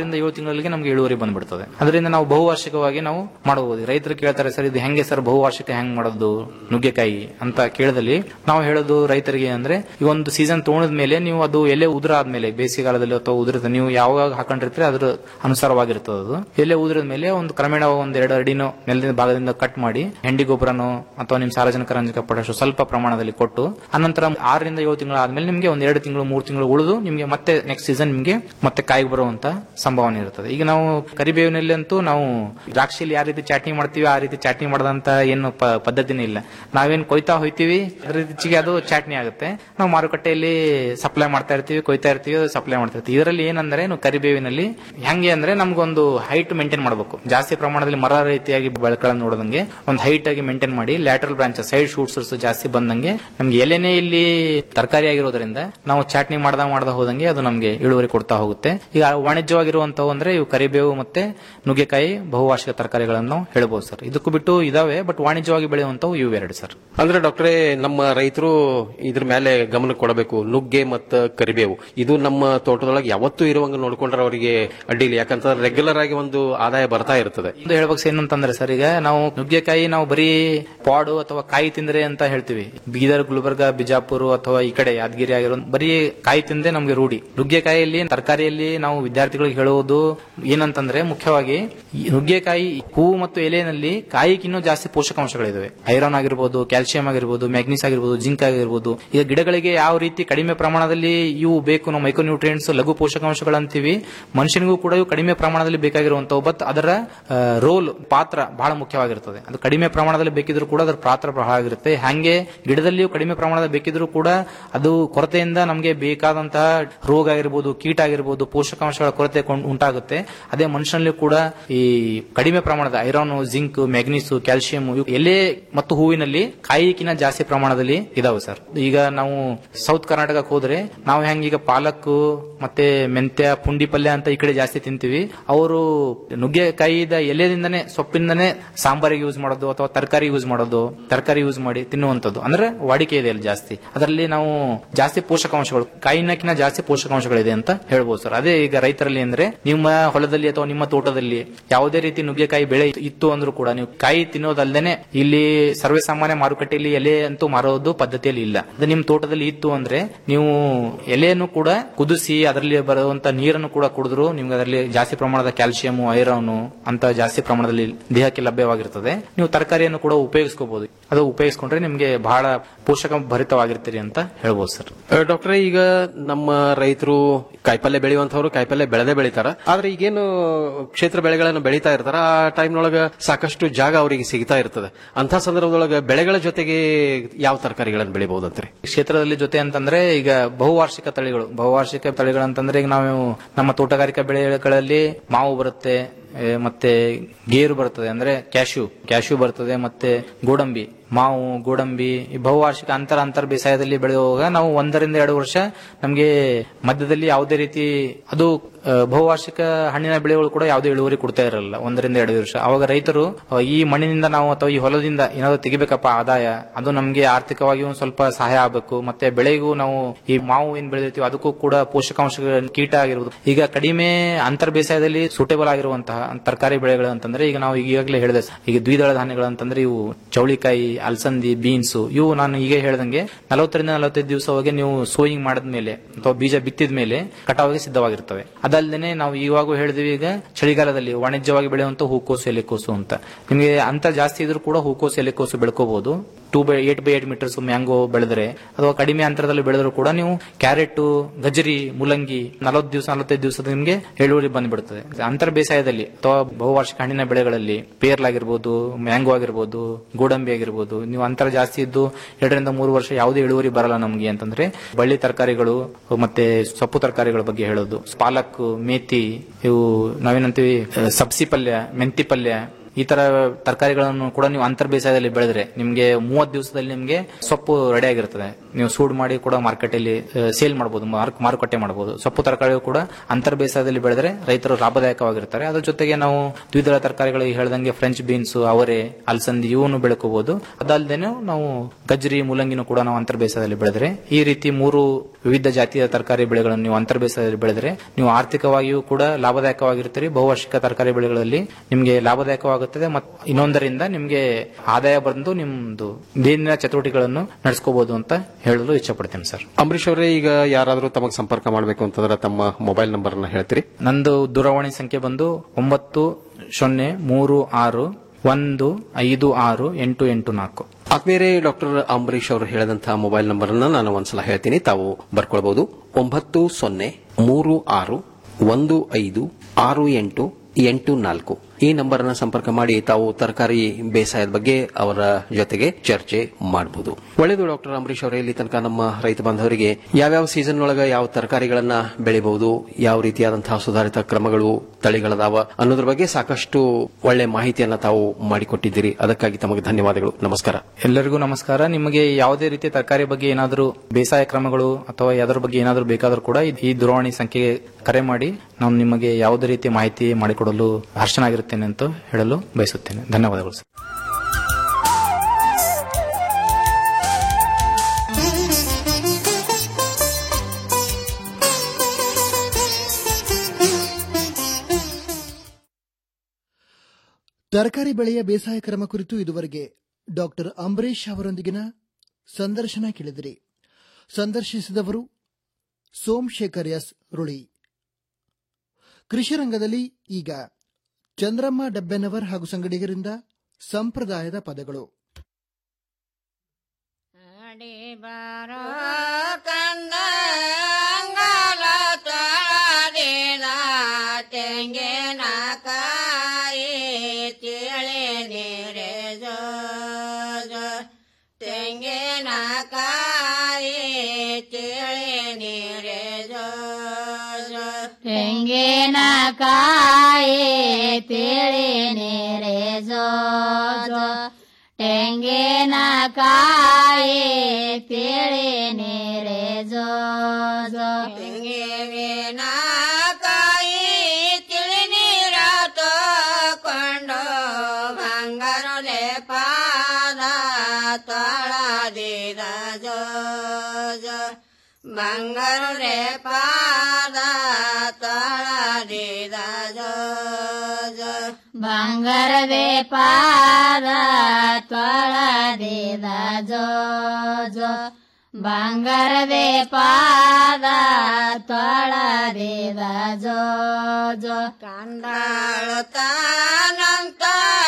ತಿಂಗಳಿಗೆ ನಮಗೆ ಇಳುವರಿ ಬಂದ್ಬಿಡ್ತದೆ ಅದರಿಂದ ನಾವು ಬಹುವಾರ್ಷಿಕವಾಗಿ ನಾವು ಮಾಡಬಹುದು ರೈತರು ಕೇಳ್ತಾರೆ ಸರ್ ಇದು ಹೆಂಗೆ ಸರ್ ಬಹುವಾರ್ಷಿಕ ಹೆಂಗ್ ಮಾಡೋದು ನುಗ್ಗೆಕಾಯಿ ಅಂತ ಕೇಳದಲ್ಲಿ ನಾವು ಹೇಳೋದು ರೈತರಿಗೆ ಅಂದ್ರೆ ಈ ಒಂದು ಸೀಸನ್ ತಗೊಂಡ ಮೇಲೆ ನೀವು ಅದು ಎಲೆ ಉದುರ ಆದ್ಮೇಲೆ ಬೇಸಿಗೆಗಾಲದಲ್ಲಿ ಅಥವಾ ಉದುರದ ನೀವು ಯಾವಾಗ ಹಾಕೊಂಡಿರ್ತೀರಿ ಅದ್ರ ಅನುಸಾರವಾಗಿರ್ತದೆ ಅದು ಎಲೆ ಉದುರದ ಮೇಲೆ ಒಂದು ಕ್ರಮೇಣ ಒಂದ್ ಎರಡು ಅಡಿನೋ ನೆಲದ ಭಾಗದಿಂದ ಕಟ್ ಮಾಡಿ ಹೆಂಡಿ ಗೊಬ್ಬರನೋ ಅಥವಾ ನಿಮ್ ಸಾರ್ವಜನಿಕ ರಂಜಕ ಪೊಟ್ಯಾಶ್ ಸ್ವಲ್ಪ ಪ್ರಮಾಣದಲ್ಲಿ ಕೊಟ್ಟು ಅನಂತರ ಆರರಿಂದ ಏಳು ತಿಂಗಳು ಆದ್ಮೇಲೆ ನಿಮಗೆ ಒಂದ್ ಎರಡು ತಿಂಗಳು ಮೂರು ತಿಂಗಳು ಉಳಿದು ನಿಮಗೆ ಮತ್ತೆ ನೆಕ್ಸ್ಟ್ ಸೀಸನ್ ನಿಮಗೆ ಮತ್ತೆ ಕಾಯಿಗೆ ಬರುವಂತ ಸಂಭಾವನೆ ಇರ್ತದೆ ಈಗ ನಾವು ಕರಿಬೇವಿನಲ್ಲಿ ಅಂತೂ ನಾವು ದ್ರಾಕ್ಷಿಯಲ್ಲಿ ಯಾವ ರೀತಿ ಚಾಟ್ನಿ ಮಾಡ್ತೀವಿ ಆ ರೀತಿ ಚಾಟ್ನಿ ಮಾಡದಂತ ಏನು ಪ- ಪದ್ಧತಿನೇ ಇಲ್ಲ ನಾವೇನ್ ಕೊಯ್ತಾ ಹೋಯ್ತೀವಿ ಅದ್ರ ರುಚಿಗೆ ಅದು ಚಾಟ್ನಿ ಆಗುತ್ತೆ ನಾವು ಮಾರುಕಟ್ಟೆಯಲ್ಲಿ ಸಪ್ಲೈ ಮಾಡ್ತಾ ಇರ್ತೀವಿ ಕೊಯ್ತಾ ಇರ್ತೀವಿ ಸಪ್ಲೈ ಮಾಡ್ತಾ ಇರ್ತೀವಿ ಇದರಲ್ಲಿ ಏನಂದ್ರೆ ನಾವು ಕರಿಬೇವಿನಲ್ಲಿ ಹೆಂಗೆ ಅಂದ್ರೆ ನಮ್ಗೊಂದು ಹೈಟ್ ಮೇಂಟೈನ್ ಮಾಡಬೇಕು ಜಾಸ್ತಿ ಪ್ರಮಾಣದಲ್ಲಿ ಮರ ರೀತಿಯಾಗಿ ಬೆಳಕಗಳನ್ನು ನೋಡದಂಗೆ ಒಂದು ಹೈಟ್ ಆಗಿ ಮೇಂಟೈನ್ ಮಾಡಿ ಲ್ಯಾಟ್ರಲ್ ಬ್ರಾಂಚ್ ಸೈಡ್ ಶೂಟ್ಸ್ ಜಾಸ್ತಿ ಬಂದಂಗೆ ನಮ್ಗೆ ಎಲೆನೇ ಇಲ್ಲಿ ತರಕಾರಿ ಆಗಿರೋದ್ರಿಂದ ನಾವು ಚಾಟ್ನಿ ಮಾಡ್ದ ಮಾಡ್ದ ಹೋದಂಗೆ ಅದು ನಮ್ಗೆ ಇಳುವರಿ ಕೊಡ್ತಾ ಹೋಗುತ್ತೆ ಈಗ ವಾಣಿಜ್ಯವಾಗಿರುವಂತವು ಅಂದ್ರೆ ಇವು ಕರಿಬೇವು ಮತ್ತೆ ನುಗ್ಗೆಕಾಯಿ ಬಹುವಾರ್ಷಿಕ ತರಕಾರಿಗಳನ್ನು ನಾವು ಹೇಳ್ಬೋದು ಸರ್ ಇದಕ್ಕೂ ಬಿಟ್ಟು ಇದಾವೆ ಬಟ್ ವಾಣಿಜ್ಯವಾಗಿ ಬೆಳೆಯುವಂತವು ಇವು ಎರಡು ಸರ್ ಅಂದ್ರೆ ಡಾಕ್ಟ್ರೇ ನಮ್ಮ ರೈತರು ಇದ್ರ ಮೇಲೆ ಗಮನ ಕೊಡಬೇಕು ನುಗ್ಗೆ ಮತ್ತು ಕರಿಬೇವು ಇದು ನಮ್ಮ ತೋಟದೊಳಗೆ ಯಾವತ್ತೂ ಇರುವಂಗ ನೋಡ್ಕೊಂಡ್ರೆ ಅವರಿಗೆ ಅಡ್ಡಿಲ್ಲ ಯಾಕಂತಂದ್ರೆ ರೆಗ್ಯುಲರ್ ಆಗಿ ಒಂದು ಆದಾಯ ಬರ್ತಾ ಇರ್ತದೆ ಒಂದು ಹೇಳ್ಬೇಕು ಏನು ಅಂತಂದ್ರೆ ಸರ್ ಈಗ ನಾವು ನುಗ್ಗೆಕಾಯಿ ನಾವು ಬರೀ ಪಾಡು ಅಥವಾ ಕಾಯಿ ತಿಂದ್ರೆ ಅಂತ ಹೇಳ್ತೀವಿ ಬೀದರ್ ಗುಲ್ಬರ್ಗ ಬಿಜಾಪುರ ಅಥವಾ ಈ ಕಡೆ ಯಾದಗಿರಿ ಆಗಿರೋ ಬರೀ ಕಾಯಿ ತಿಂದ್ರೆ ನಮ್ಗೆ ರೂಢಿ ನುಗ್ಗೆಕಾಯಿಯಲ್ಲಿ ತರಕಾರಿಯಲ್ಲಿ ನಾವು ವಿದ್ಯಾರ್ಥಿಗಳಿಗೆ ಹೇಳುವುದು ಏನಂತಂದ್ರೆ ಮುಖ್ಯವಾಗಿ ಈ ನುಗ್ಗೆಕಾಯಿ ಹೂವು ಮತ್ತು ಎಲೆನಲ್ಲಿ ಕಾಯಿಗಿನ್ನೂ ಜಾಸ್ತಿ ಪೋಷಕಾಂಶಗಳಿದಾವೆ ಐರನ್ ಆಗಿರ್ಬೋದು ಕ್ಯಾಲ್ಸಿಯಂ ಆಗಿರ್ಬೋದು ಮ್ಯಾಗ್ನೀಸ್ ಆಗಿರ್ಬೋದು ಜಿಂಕ್ ಆಗಿರ್ಬೋದು ಈಗ ಗಿಡಗಳಿಗೆ ಯಾವ ರೀತಿ ಕಡಿಮೆ ಪ್ರಮಾಣದಲ್ಲಿ ಇವು ಬೇಕು ನಾವು ಮೈಕ್ರೋನ್ಯೂಟ್ರಿಯೆಂಟ್ಸ್ ಲಘು ಪೋಷಕಾಂಶಗಳಂತೀವಿ ಮನುಷ್ಯನಿಗೂ ಕೂಡ ಇವು ಕಡಿಮೆ ಪ್ರಮಾಣದಲ್ಲಿ ಬೇಕಾಗಿರುವಂತವು ಬಟ್ ಅದರ ರೋಲ್ ಪಾತ್ರ ಬಹಳ ಮುಖ್ಯವಾಗಿರ್ತದೆ ಅದು ಕಡಿಮೆ ಪ್ರಮಾಣದಲ್ಲಿ ಬೇಕಿದ್ರು ಕೂಡ ಅದರ ಪಾತ್ರ ಬಹಳ ಆಗಿರುತ್ತೆ ಹಂಗೆ ಗಿಡದಲ್ಲಿಯೂ ಕಡಿಮೆ ಪ್ರಮಾಣದ ಬೇಕಿದ್ರು ಕೂಡ ಅದು ಕೊರತೆಯಿಂದ ನಮಗೆ ಬೇಕಾದಂತಹ ರೋಗ ಆಗಿರ್ಬೋದು ಕೀಟ ಆಗಿರ್ಬೋದು ಪೋಷಕಾಂಶಗಳ ಕೊರತೆ ಕೊಂಡ್- ಉಂಟಾಗುತ್ತೆ ಅದೇ ಮನುಷ್ಯನಲ್ಲಿ ಕೂಡ ಈ ಕಡಿಮೆ ಪ್ರಮಾಣದ ಐರನ್ ಜಿಂಕ್ ಮ್ಯಾಗ್ನೀಸ್ ಕ್ಯಾಲ್ಸಿಯಂ ಎಲೆ ಮತ್ತು ಹೂವಿನಲ್ಲಿ ಕಾಯಿಕಿನ ಜಾಸ್ತಿ ಪ್ರಮಾಣದಲ್ಲಿ ಇದಾವೆ ಸರ್ ಈಗ ನಾವು ಸೌತ್ ಕರ್ನಾಟಕಕ್ಕೆ ಹೋದ್ರೆ ನಾವು ಹೆಂಗೀಗ ಪಾಲಕ್ ಮತ್ತೆ ಮೆಂತ್ಯ ಪುಂಡಿ ಪಲ್ಯ ಅಂತ ಈ ಕಡೆ ಜಾಸ್ತಿ ತಿಂತೀವಿ ಅವರು ನುಗ್ಗೆಕಾಯಿದ ಎಲೆದಿಂದನೇ ಸೊಪ್ಪಿಂದನೇ ಸಾಂಬಾರಿಗೆ ಯೂಸ್ ಮಾಡೋದು ಅಥವಾ ತರಕಾರಿ ಯೂಸ್ ಮಾಡೋದು ತರಕಾರಿ ಯೂಸ್ ಮಾಡಿ ತಿನ್ನುವಂಥದ್ದು ಅಂದ್ರೆ ವಾಡಿಕೆ ಇದೆ ಅಲ್ಲಿ ಜಾಸ್ತಿ ಅದರಲ್ಲಿ ನಾವು ಜಾಸ್ತಿ ಪೋಷಕಾಂಶಗಳು ಕಾಯಿನಕ್ಕಿನ ಜಾಸ್ತಿ ಪೋಷಕಾಂಶಗಳಿದೆ ಅಂತ ಹೇಳ್ಬೋದು ಸರ್ ಅದೇ ಈಗ ರೈತರಲ್ಲಿ ಅಂದ್ರೆ ನಿಮ್ಮ ಹೊಲದಲ್ಲಿ ಅಥವಾ ನಿಮ್ಮ ತೋಟದಲ್ಲಿ ಯಾವುದೇ ರೀತಿ ನುಗ್ಗೆಕಾಯಿ ಬೆಳೆ ಇತ್ತು ಅಂದ್ರೂ ಕೂಡ ನೀವು ಕಾಯಿ ತಿನ್ನೋದಲ್ದೇನೆ ಇಲ್ಲಿ ಸರ್ವೇ ಸಾಮಾನ್ಯ ಮಾರುಕಟ್ಟೆಯಲ್ಲಿ ಎಲೆ ಅಂತೂ ಮಾರೋದು ಪದ್ಧತಿಯಲ್ಲಿ ಇಲ್ಲ ಅದು ನಿಮ್ ತೋಟದಲ್ಲಿ ಇತ್ತು ಅಂದ್ರೆ ನೀವು ಎಲೆಯನ್ನು ಕೂಡ ಕುದಿಸಿ ಅದರಲ್ಲಿ ಬರುವಂತ ನೀರನ್ನು ಕೂಡ ಕುಡಿದ್ರು ನಿಮ್ಗೆ ಅದರಲ್ಲಿ ಜಾಸ್ತಿ ಪ್ರಮಾಣದ ಕ್ಯಾಲ್ಸಿಯಂ ಐರನ್ ಅಂತ ಜಾಸ್ತಿ ಪ್ರಮಾಣದಲ್ಲಿ ದೇಹಕ್ಕೆ ಲಭ್ಯವಾಗಿರ್ತದೆ ನೀವು ತರಕಾರಿಯನ್ನು ಕೂಡ ಉಪಯೋಗಿಸ್ಕೋಬಹುದು ಅದು ಉಪಯೋಗಿಸ್ಕೊಂಡ್ರೆ ನಿಮ್ಗೆ ಬಹಳ ಪೋಷಕ ಭರಿತವಾಗಿರ್ತೀರಿ ಅಂತ ಹೇಳ್ಬೋದು ಸರ್ ಡಾಕ್ಟ್ರೆ ಈಗ ನಮ್ಮ ರೈತರು ಕಾಯಿಪಲ್ಯ ಬೆಳೆಯುವಂತವ್ರು ಕಾಯಿಪಲ್ಯ ಬೆಳೆದೇ ಬೆಳಿತಾರ ಆದ್ರೆ ಈಗೇನು ಕ್ಷೇತ್ರ ಬೆಳೆಗಳನ್ನು ಬೆಳೀತಾ ಇರ್ತಾರ ಆ ಟೈಮ್ನೊಳಗ ಸಾಕಷ್ಟು ಜಾಗ ಅವರಿಗೆ ಸಿಗ್ತಾ ಇರ್ತದೆ ಅಂತ ಸಂದರ್ಭದೊಳಗ ಬೆಳೆಗಳ ಜೊತೆಗೆ ಯಾವ ತರಕಾರಿಗಳನ್ನು ಬೆಳಿಬಹುದಂತ್ರಿ ಕ್ಷೇತ್ರದಲ್ಲಿ ಜೊತೆ ಅಂತಂದ್ರೆ ಈಗ ಬಹುವಾರ್ಷಿಕ ತಳಿಗಳು ಬಹುವಾರ್ಷಿಕ ತಳಿಗಳು ಅಂತಂದ್ರೆ ಈಗ ನಾವು ನಮ್ಮ ತೋಟಗಾರಿಕಾ ಬೆಳೆಗಳಲ್ಲಿ ಮಾವು ಬರುತ್ತೆ ಏ, ಮತ್ತೆ ಗೇರು ಬರ್ತದೆ ಅಂದ್ರೆ ಕ್ಯಾಶ್ಯೂ ಕ್ಯಾಶ್ಯೂ ಬರ್ತದೆ ಮತ್ತೆ ಗೋಡಂಬಿ ಮಾವು ಗೋಡಂಬಿ ಈ ಬಹುವಾರ್ಷಿಕ ಅಂತರ ಅಂತರ ಬೇಸಾಯದಲ್ಲಿ ಬೆಳೆಯುವಾಗ ನಾವು ಒಂದರಿಂದ ಎರಡು ವರ್ಷ ನಮಗೆ ಮಧ್ಯದಲ್ಲಿ ಯಾವುದೇ ರೀತಿ ಅದು ಆ, ಬಹುವಾರ್ಷಿಕ ಹಣ್ಣಿನ ಬೆಳೆಗಳು ಕೂಡ ಯಾವುದೇ ಇಳುವರಿ ಕೊಡ್ತಾ ಇರಲ್ಲ ಒಂದರಿಂದ ಎರಡು ವರ್ಷ ಅವಾಗ ರೈತರು ಆ, ಈ ಮಣ್ಣಿನಿಂದ ನಾವು ಅಥವಾ ಈ ಹೊಲದಿಂದ ಏನಾದ್ರು ತೆಗಿಬೇಕಪ್ಪ ಆದಾಯ ಅದು ನಮಗೆ ಆರ್ಥಿಕವಾಗಿ ಒಂದು ಸ್ವಲ್ಪ ಸಹಾಯ ಆಗಬೇಕು ಮತ್ತೆ ಬೆಳೆಗೂ ನಾವು ಈ ಮಾವು ಏನ್ ಬೆಳೆದಿರ್ತೀವಿ ಅದಕ್ಕೂ ಕೂಡ ಪೋಷಕಾಂಶಗಳ ಕೀಟ ಆಗಿರ್ಬೋದು ಈಗ ಕಡಿಮೆ ಅಂತರ್ ಬೇಸಾಯದಲ್ಲಿ ಸೂಟೇಬಲ್ ಆಗಿರುವಂತಹ ತರಕಾರಿ ಬೆಳೆಗಳು ಅಂತಂದ್ರೆ ಈಗ ನಾವು ಈಗಾಗಲೇ ಹೇಳಿದೆ ಈಗ ದ್ವಿದಳ ಧಾನ್ಯಗಳು ಅಂತಂದ್ರೆ ಇವು ಚೌಳಿಕಾಯಿ ಅಲಸಂದಿ ಬೀನ್ಸ್ ಇವು ನಾನು ಈಗ ಹೇಳ್ದಂಗೆ ನಲವತ್ತರಿಂದ ನಲವತ್ತೈದು ದಿವಸವಾಗಿ ನೀವು ಸೋಯಿಂಗ್ ಮಾಡಿದ್ಮೇಲೆ ಅಥವಾ ಬೀಜ ಬಿತ್ತಿದ ಮೇಲೆ ಕಟಾವಿಗೆ ಸಿದ್ಧವಾಗಿರ್ತವೆ ಅದಲ್ಲದೆ ನಾವು ಇವಾಗೂ ಹೇಳಿದ್ವಿ ಈಗ ಚಳಿಗಾಲದಲ್ಲಿ ವಾಣಿಜ್ಯವಾಗಿ ಬೆಳೆಯುವಂತ ಹೂಕೋಸು ಎಲೆಕೋಸು ಅಂತ ನಿಮಗೆ ಅಂತ ಜಾಸ್ತಿ ಇದ್ರೂ ಕೂಡ ಹೂಕೋಸು ಎಲೆಕೋಸು ಬೆಳ್ಕೋಬಹುದು two by eight by eight metres mango ಬೆಳೆದ್ರೆ ಅಥವಾ ಕಡಿಮೆ ಅಂತರದಲ್ಲಿ ಬೆಳೆದ್ರು ಕೂಡ ನೀವು ಕ್ಯಾರೆಟ್ ಗಜರಿ ಮುಲಂಗಿ ನಲವತ್ತು ದಿವಸ ನಲವತ್ತೈದು ದಿವಸದ ನಿಮಗೆ ಇಳುವರಿ ಬಂದ್ಬಿಡುತ್ತದೆ ಅಂತರ ಬೇಸಾಯದಲ್ಲಿ ಅಥವಾ ಬಹುವಾರ್ಷಿಕ ಹಣ್ಣಿನ ಬೆಳೆಗಳಲ್ಲಿ ಪೇರ್ಲಾಗಿರ್ಬೋದು ಮ್ಯಾಂಗೋ ಆಗಿರ್ಬೋದು ಗೋಡಂಬಿ ಆಗಿರ್ಬೋದು ನೀವು ಅಂತರ ಜಾಸ್ತಿ ಇದ್ದು ಎರಡರಿಂದ ಮೂರು ವರ್ಷ ಯಾವುದೇ ಇಳುವರಿ ಬರಲ್ಲ ನಮಗೆ ಅಂತಂದ್ರೆ ಬಳ್ಳಿ ತರಕಾರಿಗಳು ಮತ್ತೆ ಸೊಪ್ಪು ತರಕಾರಿಗಳ ಬಗ್ಗೆ ಹೇಳೋದು ಪಾಲಕ್ ಮೇಥಿ ಇವು ನಾವೇನಂತೀವಿ ಅಹ್, ಸಬ್ಸಿ ಪಲ್ಯ ಮೆಂತಿ ಪಲ್ಯ ಈ ತರ ತರಕಾರಿಗಳನ್ನು ಕೂಡ ನೀವು ಅಂತರ್ ಬೇಸಾಯದಲ್ಲಿ ಬೆಳೆದ್ರೆ ನಿಮ್ಗೆ ಮೂವತ್ತು ದಿವಸದಲ್ಲಿ ನಿಮ್ಗೆ ಸೊಪ್ಪು ರೆಡಿ ಆಗಿರ್ತದೆ ನೀವು ಸೂಡ್ ಮಾಡಿ ಕೂಡ ಮಾರ್ಕೆಟ್ ಅಲ್ಲಿ ಸೇಲ್ ಮಾಡಬಹುದು ಮಾರುಕಟ್ಟೆ ಮಾಡಬಹುದು ಸೊಪ್ಪು ತರಕಾರಿಗಳು ಕೂಡ ಅಂತರ್ ಬೇಸಾಯದಲ್ಲಿ ಬೆಳೆದ್ರೆ ರೈತರು ಲಾಭದಾಯಕವಾಗಿರ್ತಾರೆ ಅದ್ರ ಜೊತೆಗೆ ನಾವು ದ್ವಿದಳ ತರಕಾರಿಗಳು ಈ ಹೇಳ್ದಂಗೆ ಫ್ರೆಂಚ್ ಬೀನ್ಸ್ ಅವರೆ ಅಲಸಂದಿ ಇವನು ಬೆಳಕೋಬಹುದು ಅದಲ್ದೇನೆ ನಾವು ಗಜ್ರಿ ಮೂಲಂಗಿನೂ ಕೂಡ ನಾವು ಅಂತರ್ ಬೇಸಾಯದಲ್ಲಿ ಬೆಳೆದ್ರೆ ಈ ರೀತಿ ಮೂರು ವಿವಿಧ ಜಾತಿಯ ತರಕಾರಿ ಬೆಳೆಗಳನ್ನು ನೀವು ಅಂತರ್ ಬೇಸಾಯದಲ್ಲಿ ಬೆಳೆದ್ರೆ ನೀವು ಆರ್ಥಿಕವಾಗಿಯೂ ಕೂಡ ಲಾಭದಾಯಕವಾಗಿರ್ತೀರಿ ಬಹುವಾರ್ಷಿಕ ತರಕಾರಿ ಬೆಳೆಗಳಲ್ಲಿ ನಿಮ್ಗೆ ಲಾಭದಾಯಕವಾಗುತ್ತದೆ ಮತ್ತು ಇನ್ನೊಂದರಿಂದ ನಿಮ್ಗೆ ಆದಾಯ ಬಂದು ನಿಮ್ದು ದೈನಂದಿನ ಚಟುವಟಿಕೆಗಳನ್ನು ನಡೆಸ್ಕೋಬಹುದು ಅಂತ ಹೇಳಲು ಇಚ್ಛಪಡ್ತೇನೆ ಸರ್ ಅಂಬರೀಶ್ ಅವರೇ ಈಗ ಯಾರಾದರೂ ತಮಗೆ ಸಂಪರ್ಕ ಮಾಡಬೇಕು ಅಂತಂದ್ರೆ ತಮ್ಮ ಮೊಬೈಲ್ ನಂಬರ್ ಹೇಳ್ತೀರಿ ನಂದು ದೂರವಾಣಿ ಸಂಖ್ಯೆ ಬಂದು ಒಂಬತ್ತು ಸೊನ್ನೆ ಮೂರು ಆರು ಒಂದು ಐದು ಆರು ಎಂಟು ಎಂಟು ನಾಲ್ಕು ಆತ್ಮೀಯರೇ ಡಾಕ್ಟರ್ ಅಂಬರೀಶ್ ಅವರು ಹೇಳಿದಂತಹ ಮೊಬೈಲ್ ನಂಬರ್ ಅನ್ನ ನಾನು ಒಂದ್ಸಲ ಹೇಳ್ತೀನಿ ತಾವು ಬರ್ಕೊಳ್ಬಹುದು ಒಂಬತ್ತು ಸೊನ್ನೆ ಮೂರು ಆರು ಒಂದು ಐದು ಆರು ಎಂಟು ಎಂಟು ನಾಲ್ಕು ಈ ನಂಬರ್ ಅನ್ನ ಸಂಪರ್ಕ ಮಾಡಿ ತಾವು ತರಕಾರಿ ಬೇಸಾಯದ ಬಗ್ಗೆ ಅವರ ಜೊತೆಗೆ ಚರ್ಚೆ ಮಾಡಬಹುದು ಒಳ್ಳೆಯದು ಡಾಕ್ಟರ್ ಅಂಬರೀಶ್ ಅವರೇ ಇಲ್ಲಿ ತನಕ ನಮ್ಮ ರೈತ ಬಾಂಧವರಿಗೆ ಯಾವ್ಯಾವ ಸೀಸನ್ ಒಳಗ ಯಾವ ತರಕಾರಿಗಳನ್ನ ಬೆಳಿಬಹುದು ಯಾವ ರೀತಿಯಾದಂತಹ ಸುಧಾರಿತ ಕ್ರಮಗಳು ತಳಿಗಳದಾವ ಅನ್ನೋದ್ರ ಬಗ್ಗೆ ಸಾಕಷ್ಟು ಒಳ್ಳೆ ಮಾಹಿತಿಯನ್ನ ತಾವು ಮಾಡಿಕೊಟ್ಟಿದ್ದೀರಿ ಅದಕ್ಕಾಗಿ ತಮಗೆ ಧನ್ಯವಾದಗಳು ನಮಸ್ಕಾರ ಎಲ್ಲರಿಗೂ ನಮಸ್ಕಾರ ನಿಮಗೆ ಯಾವುದೇ ರೀತಿಯ ತರಕಾರಿ ಬಗ್ಗೆ ಏನಾದರೂ ಬೇಸಾಯ ಕ್ರಮಗಳು ಅಥವಾ ಯಾವ್ದ್ರ ಬಗ್ಗೆ ಏನಾದರೂ ಬೇಕಾದರೂ ಕೂಡ ಈ- ಈ ದೂರವಾಣಿ ಸಂಖ್ಯೆಗೆ ಕರೆ ಮಾಡಿ ನಾನು ನಿಮಗೆ ಯಾವುದೇ ರೀತಿಯ ಮಾಹಿತಿ ಮಾಡಿಕೊಡಲು ಹರ್ಷನಾಗಿರುತ್ತೇನೆ ಅಂತ ಹೇಳಲು ಬಯಸುತ್ತೇನೆ ಧನ್ಯವಾದಗಳು ಸರ್ ತರಕಾರಿ ಬೆಳೆಯ ಬೇಸಾಯ ಕ್ರಮ ಕುರಿತು ಇದುವರೆಗೆ ಡಾಕ್ಟರ್ ಅಂಬರೀಶ್ ಅವರೊಂದಿಗಿನ ಸಂದರ್ಶನ ಕೇಳಿದಿರಿ ಸಂದರ್ಶಿಸಿದವರು ಸೋಮಶೇಖರ್ ಎಸ್ ರುಳಿ ಕೃಷಿ ರಂಗದಲ್ಲಿ ಈಗ ಚಂದ್ರಮ್ಮ ಡಬ್ಬೆನವರ್ ಹಾಗೂ ಸಂಗಡಿಗರಿಂದ ಸಂಪ್ರದಾಯದ ಪದಗಳು ಕಂದ ಅಂಗಾಲ ತೊಳೆದಿದ ತೆಂಗಿನ ಕಾಯಿ ತಿಳಿ ನೀರೆ ಜೋ ಜೋ. ತೆಂಗಿನ ಕಾಯಿ ತಿಳಿ ನೀರೆ ಜೋ ಜೋ. ತೆಂಗಿನ ಕಾಯಿ ತಿಳಿ ನೀರೆ ಜೋ ಜೋ ತೆಂಗಿನ ಕಾಯಿ ತಿಳಿ ನೀರೆ ಜೋ ಜೋ ತೆಂಗಿನ ಕಾಯಿ ತಿಳಿ ನೀರ ತಕೊಂಡು ಬಂಗಾರಲೆ ಪಾದ ತೊಳದಿದ ಜೋ ಜೋ ಬಂಗಾರಲೆ ಪಾದ ತೊಳದಿದ ಜೋ ಜೋ ಬಂಗಾರವೇ ಪಾದ ತೊಳದಿದ ಜೋ ಜೋ ಬಂಗಾರವೇ ಪಾದ ತೊಳದಿದ ಜೋ ಜೋ ಕಂಡಾಳು ತಾನಂತ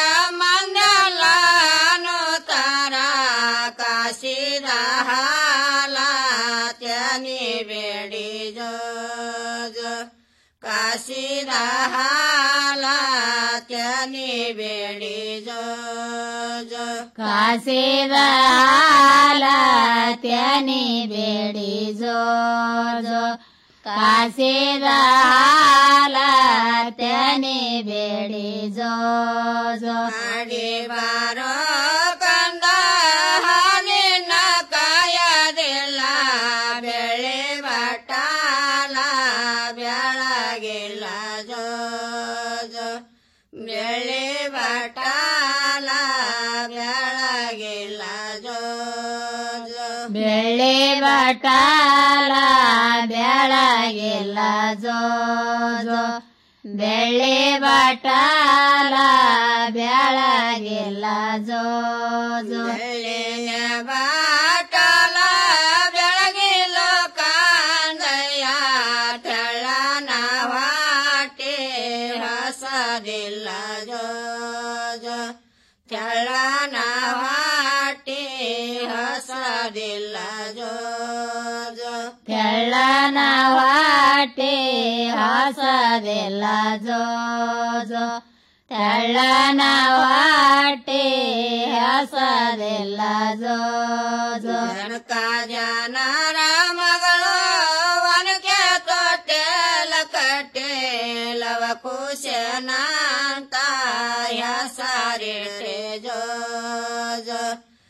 ಮಂಗಲಾನು ತಾರ ಕಾಶಿದ ಹಾಲ ತ್ಯನಿ ಬೇಡಿ ಜೋ ಜೋ ಕಾಶಿದ ಹಾಲ ತ್ಯನಿ ಬೇಡಿ ಜೋ ಜೋ ಕಾಸಿದ ಹಾಲ ತ್ಯನಿ ಬೇಡಿ ಜೋ ಜೋ ಕಾಸಿದ ಹಾಲ ತ್ಯನಿ ಬೇಡಿ ಜೋ ಜೋ ಮಾಡಿ ಬಾರೋ ಕಂದ ಹಾಲಿನ ಕಾಯದಿಲ್ಲ ಬೆಳೆ ಬಟಾಲ ಬೆಳಗಿಲ್ಲ ಜೋ ಜೋ ಬೆಳೆ ಬಟಾಲ ಬೆಳಗಿಲ್ಲ ಜೋ ಜೋ ಬೆಳೆ ಬಟಾಲ ಬೆಳಗಿಲ್ಲ ಜೋ ಜೋ ಬೆಳೆ ಬಟಾಲ ಬೆಳಗಿಲ್ಲ ಜೋ ಜೋ ಬೆಳೆಯ ಬಾಟಲ ಬೆಳಗಿಲ್ಲ ಕಾಂದಯ್ಯ ತೆಳ್ಳನ ವಾಟೆ ಹೊಸದಿಲ್ಲ ಜೋ ಜೋ ತೆಳ್ಳನ ವಾಟೆ ಹೊಸದಿಲ್ಲ ಜೋ ಜೋ ತೆಳ್ಳನ ವಾಟೆ ಹೊಸದಿಲ್ಲ ಜೋ ಜೋ ತೆಳ್ಳನ ವಾಟೆ ಹೊಸದಿಲ್ಲ ಜೋ ಜೋ ಜನಕ ಜನರ ಮಗಳು ಒನಕೆ ತೊಟ್ಟೆಲ ಕಟ್ಟೆ ಲವ ಕುಶನಾಂತ ಹೆಸರಿಲ್ಲ ಸಾರಿಡೆ ಜೋ ಜೋ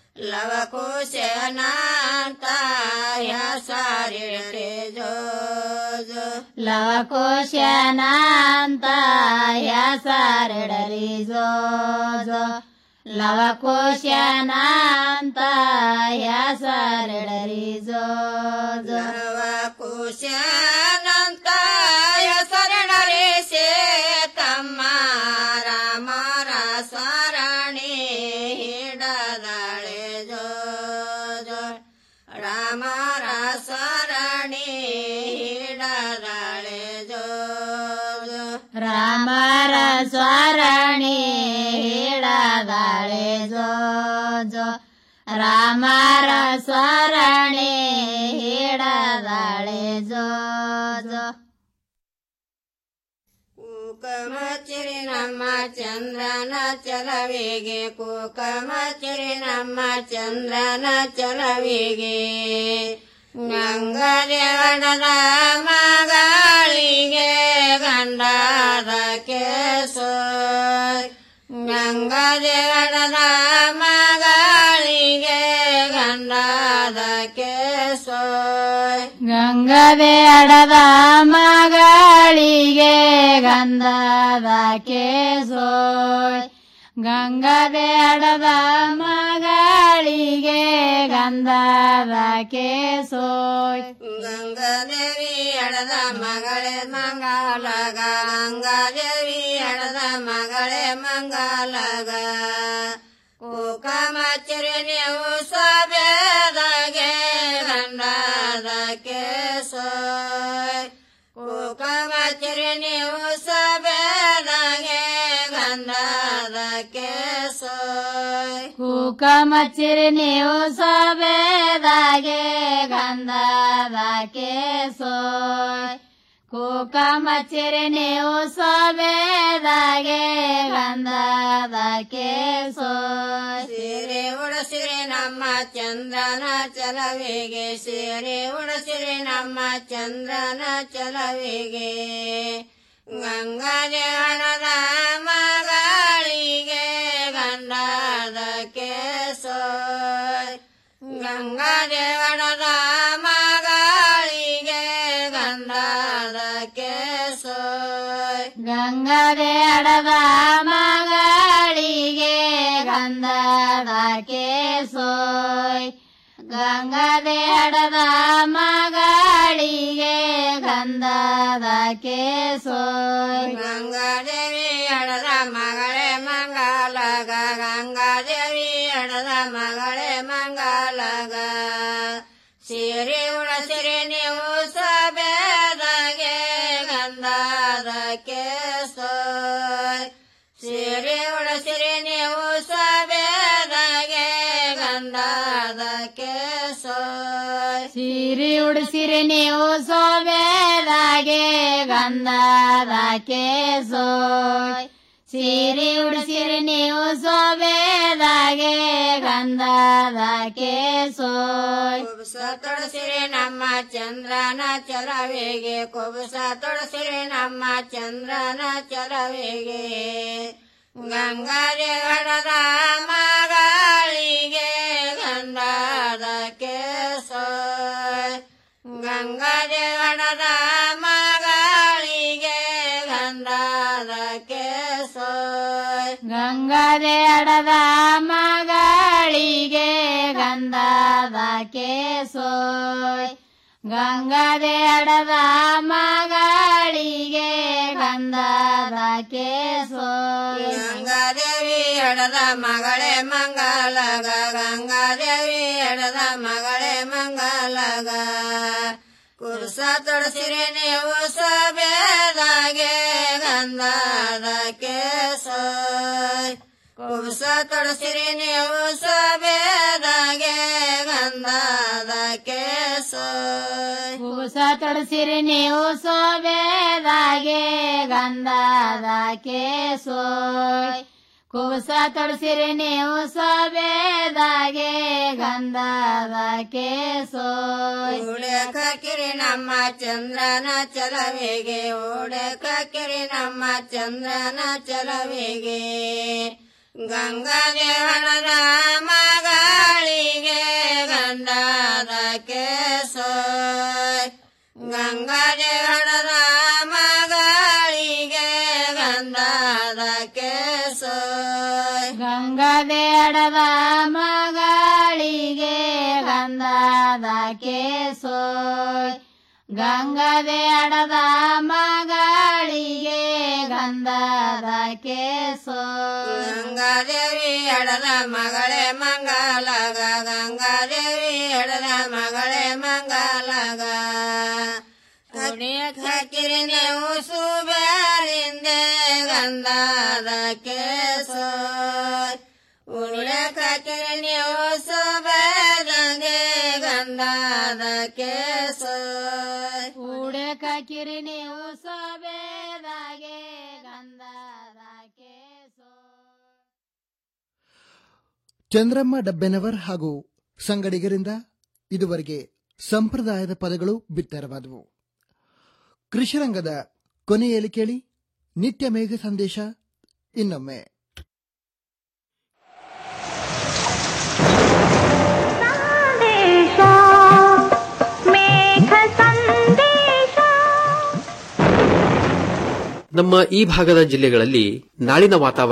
ಲವಕುಶನಾಂತ ಸಾರಿಡೆ ಜೋ ಜೋ ಲವಕೋಶನಾಂತ ಹೆಸರಿಡಲಿ ಜೋ ಜೋ ಲವಕೋಶನಾಂತ ಹೆಸರಿಡಲಿ ಜೋ ಜೋ ಲವಕುಶನಂತ ಹೆಸರಿಡಲಿ ಸೇ ತಮ್ಮ ರಾಮರ ಸ್ವರಣಿ ಹಿಡದಳೆ ಜೋ ಜೋ ರಾಮರ ಸ್ವರಣಿ ಹಿಡದಳೆ ಜೋ ಜೋ ರಾಮರ ಸ್ವರಣಿ ಹಿಡದಾಳೆ ಜೋ ಜೋ ರಾಮರ ಸ್ವರಣಿ ಹಿಡದಾಳೆ ಜೋ ಜೋ ಕುಕಮಚಿರಿ ನಮ್ಮ ಚಂದ್ರನ ಚಲವಿಗೆ ಕುಕಮಚಿರಿ ನಮ್ಮ ಚಂದ್ರನ ಚಲವಿಗೆ ಗಂಗದೇವನದ ಮಗಳಿಗೆ ಗಂಡದ ಕೇಸೋ ಗಂಗದೇವನದ ಮಗಳಿಗೆ ಗಂಡದ ಕೇಸೋ ಗಂಗದೆ ಅಡದ ಮಗಳಿಗೆ ಗಂಧದ ಕೇಸೋಯ್ ಗಂಗದೆ ಅಡದ ಮಗಳಿಗೆ ಗಂಧದ ಕೇಸೋಯ್ ಗಂಗಾದೇವಿ ಎಡದ ಮಗಳೇ ಮಂಗಾಲಗ ಗಂಗಾದೇವಿ ಎಡದ ಮಗಳೇ ಮಂಗಾಲಗ ಕುಕಮಚ್ಚರಿ ನೀವು ಸಬೇದಗೆ ಗಂಡದ ಕೇಸೋಯ್ ಕುಕಮಚ್ಚರಿ ನೀವು ಸಬೇದಗೆ ಗಂಡದ ಕೇಸೋಯ್ ಕುಕಮಚ್ಚಿರಿ ನೀವು ಸಬೇದಾಗೆ ಗಂಧದ ಕೇಸೋಯ್ ಕುಕಮಚ್ಚಿರಿ ನೀವು ಸಬೇದಾಗೆ ಗಂಧದ ಕೇಸೋಯ್ ಸೀರೆ ಉಡಸಿರಿ ನಮ್ಮ ಚಂದ್ರನ ಚಲವಿಗೆ ಸೀರೆ ಉಡಸಿರಿ ನಮ್ಮ ಚಂದ್ರನ ಚಲವಿಗೆ ಗಂಗಾದೇವನದ ಮಗಳಿಗೆ ಗಂಡದ ಕೇಸೋಯ್ ಗಂಗಾದೇವನದ ಮಗಳಿಗೆ ಗಂಡದ ಕೇಸೋಯ್ ಗಂಗದೆ ಅಡದ ಮಗಳಿಗೆ ಗಂಧದ ಕೇಸೋಯ್ ಗಂಗದೆ ಅಡದ ಮಗಳಿಗೆ ಗಂಧದ ಕೇಸೋಯ್ ಗಂಗಾದೇವಿ ಅಡದ ಮಗಳೇ ಮಂಗಾಲಗ ಗಂಗಾದೇವಿ ಅಡದ ಮಗಳೇ ಮಂಗಾಲಗ ಸೀರೆ ಉಡಸಿರಿ ನೀವು ಸಬೇದಗೆ ಗಂಧದ ಕೇಸೋಯ್ ಸೀರೆ ಉಡಸಿರಿ ನೀವು ಸಬೇದಗೆ ಗಂಧದ ಕೇಸೋಯ್ ಸೀರೆ ಉಡಿಸಿರಿ ನೀವು ಸೋಬೇದಾಗೆ ಗಂಧದ ಕೇಸೋಯ್ ಸೀರೆ ಉಡಿಸಿರಿ ನೀವು ಸೋಬೇದಾಗೆ ಗಂಧದ ಕೇಸೋಯ್ ಕುಬಸ ತೊಡಸಿರಿ ನಮ್ಮ ಚಂದ್ರನ ಚಲವಿಗೆ ಕುಬಸ ತೊಡಸಿರಿ ನಮ್ಮ ಚಂದ್ರನ ಚಲವಿಗೆ ಗಂಗಾದೇವನದ ಮಗಳಿಗೆ ಗಂಧದ ಕೇಸೋಯ್ ಗಂಗಾದೇವನದ ಮಗಳಿಗೆ ಗಂಧದ ಕೇಸೋಯ್ ಗಂಗದೆ ಅಡದ ಮಗಳಿಗೆ ಗಂಧದ ಕೇಸೋಯ್ ಗಂಗದೆ ಅಡದ ಮಗಳಿಗೆ ಗಂಧದ ಕೇಸೋಯ್ ಗಂಗಾದೇವಿ ಎಡದ ಮಗಳೇ ಮಂಗಲಗ ಗಂಗಾದೇವಿ ಎಡದ ಮಗಳೇ ಮಂಗಲಗ ಕುರ್ಸ ತೊಡಸಿರಿ ನೀವು ಸಬೇದಾಗೆ ಗಂಧದ ಕೇಸೋಯ್ ಕುರ್ಸ ತೊಡಸಿರಿ ನೀವು ಸಬೇದಾಗೆ ಗಂಧದ ಕೇಸೋಯ್ ಕೂಸ ತೊಡಸಿರಿ ನೀವು ಸೋಬೇದಾಗೆ ಗಂಧದ ಕೇಸೋಯ್ ಕೂಸ ತೊಡಸಿರಿ ನೀವು ಸೋಬೇದಾಗೆ ಗಂಧದ ಕೇಸೋಯ್ ಉಡಕ ಕಿರಿ ನಮ್ಮ ಚಂದ್ರನ ಚಲವಿಗೆ ಉಡಕ ಕಿರಿ ನಮ್ಮ ಚಂದ್ರನ ಚಲವಿಗೆ ಗಂಗಾದೆ ಹಣದ ಮಗಳಿಗೆ ಗಂಧದ ಕೇಸೋಯ್ ಗಂಗಾದೆ ಹಣದ ಮಗಳಿಗೆ ಗಂಧದ ಕೇಸೋಯ್ ಗಂಗದೆ ಅಡದ ಮಗಳಿಗೆ ಗಂಧದ ಕೇಸೋಯ್ ಗಂಗದೆ ಅಡದ ಮಗಳಿಗೆ ಗಂಧದ ಕೇಸೋಯ್ ಗಂಗಾದೇವಿ ಎಡದ ಮಗಳೇ ಮಂಗಲಗ ಗಂಗಾದೇವಿ ಎಡದ ಮಗಳೇ ಮಂಗಲಗ ಕುಡಿಯಕ್ ಹಾಕಿರಿ ನೀವು ಸುಬೇರಿಂದೆ ಗಂಧದ ಕೇಸೋಯ್ ಉಳಿಯಕ್ ಹಾಕಿರಿ ನೀವು ಸುಬೇದಂಗೆ ಗಂಧದ ಕೇಸೋಯ್ ಕೂಡೆ ಕಾಕಿರಿ ನೀವು ಸೋಬೇದಾಗೆ ಗಂಧದ ಕೇಸೋಯ್ ಚಂದ್ರಮ್ಮ ಡಬ್ಬೆನವರ್ ಹಾಗೂ ಸಂಗಡಿಗರಿಂದ ಇದುವರೆಗೆ ಸಂಪ್ರದಾಯದ ಪದಗಳು ಬಿತ್ತರವಾದವು ಕೃಷಿರಂಗದ ಕೊನೆಯಲ್ಲಿ ಕೇಳಿ ನಿತ್ಯ ಮೇಘ ಸಂದೇಶ ಇನ್ನೊಮ್ಮೆ ನಮ್ಮ ಈ ಭಾಗದ ಜಿಲ್ಲೆಗಳಲ್ಲಿ ನಾಳಿನ ವಾತಾವರಣ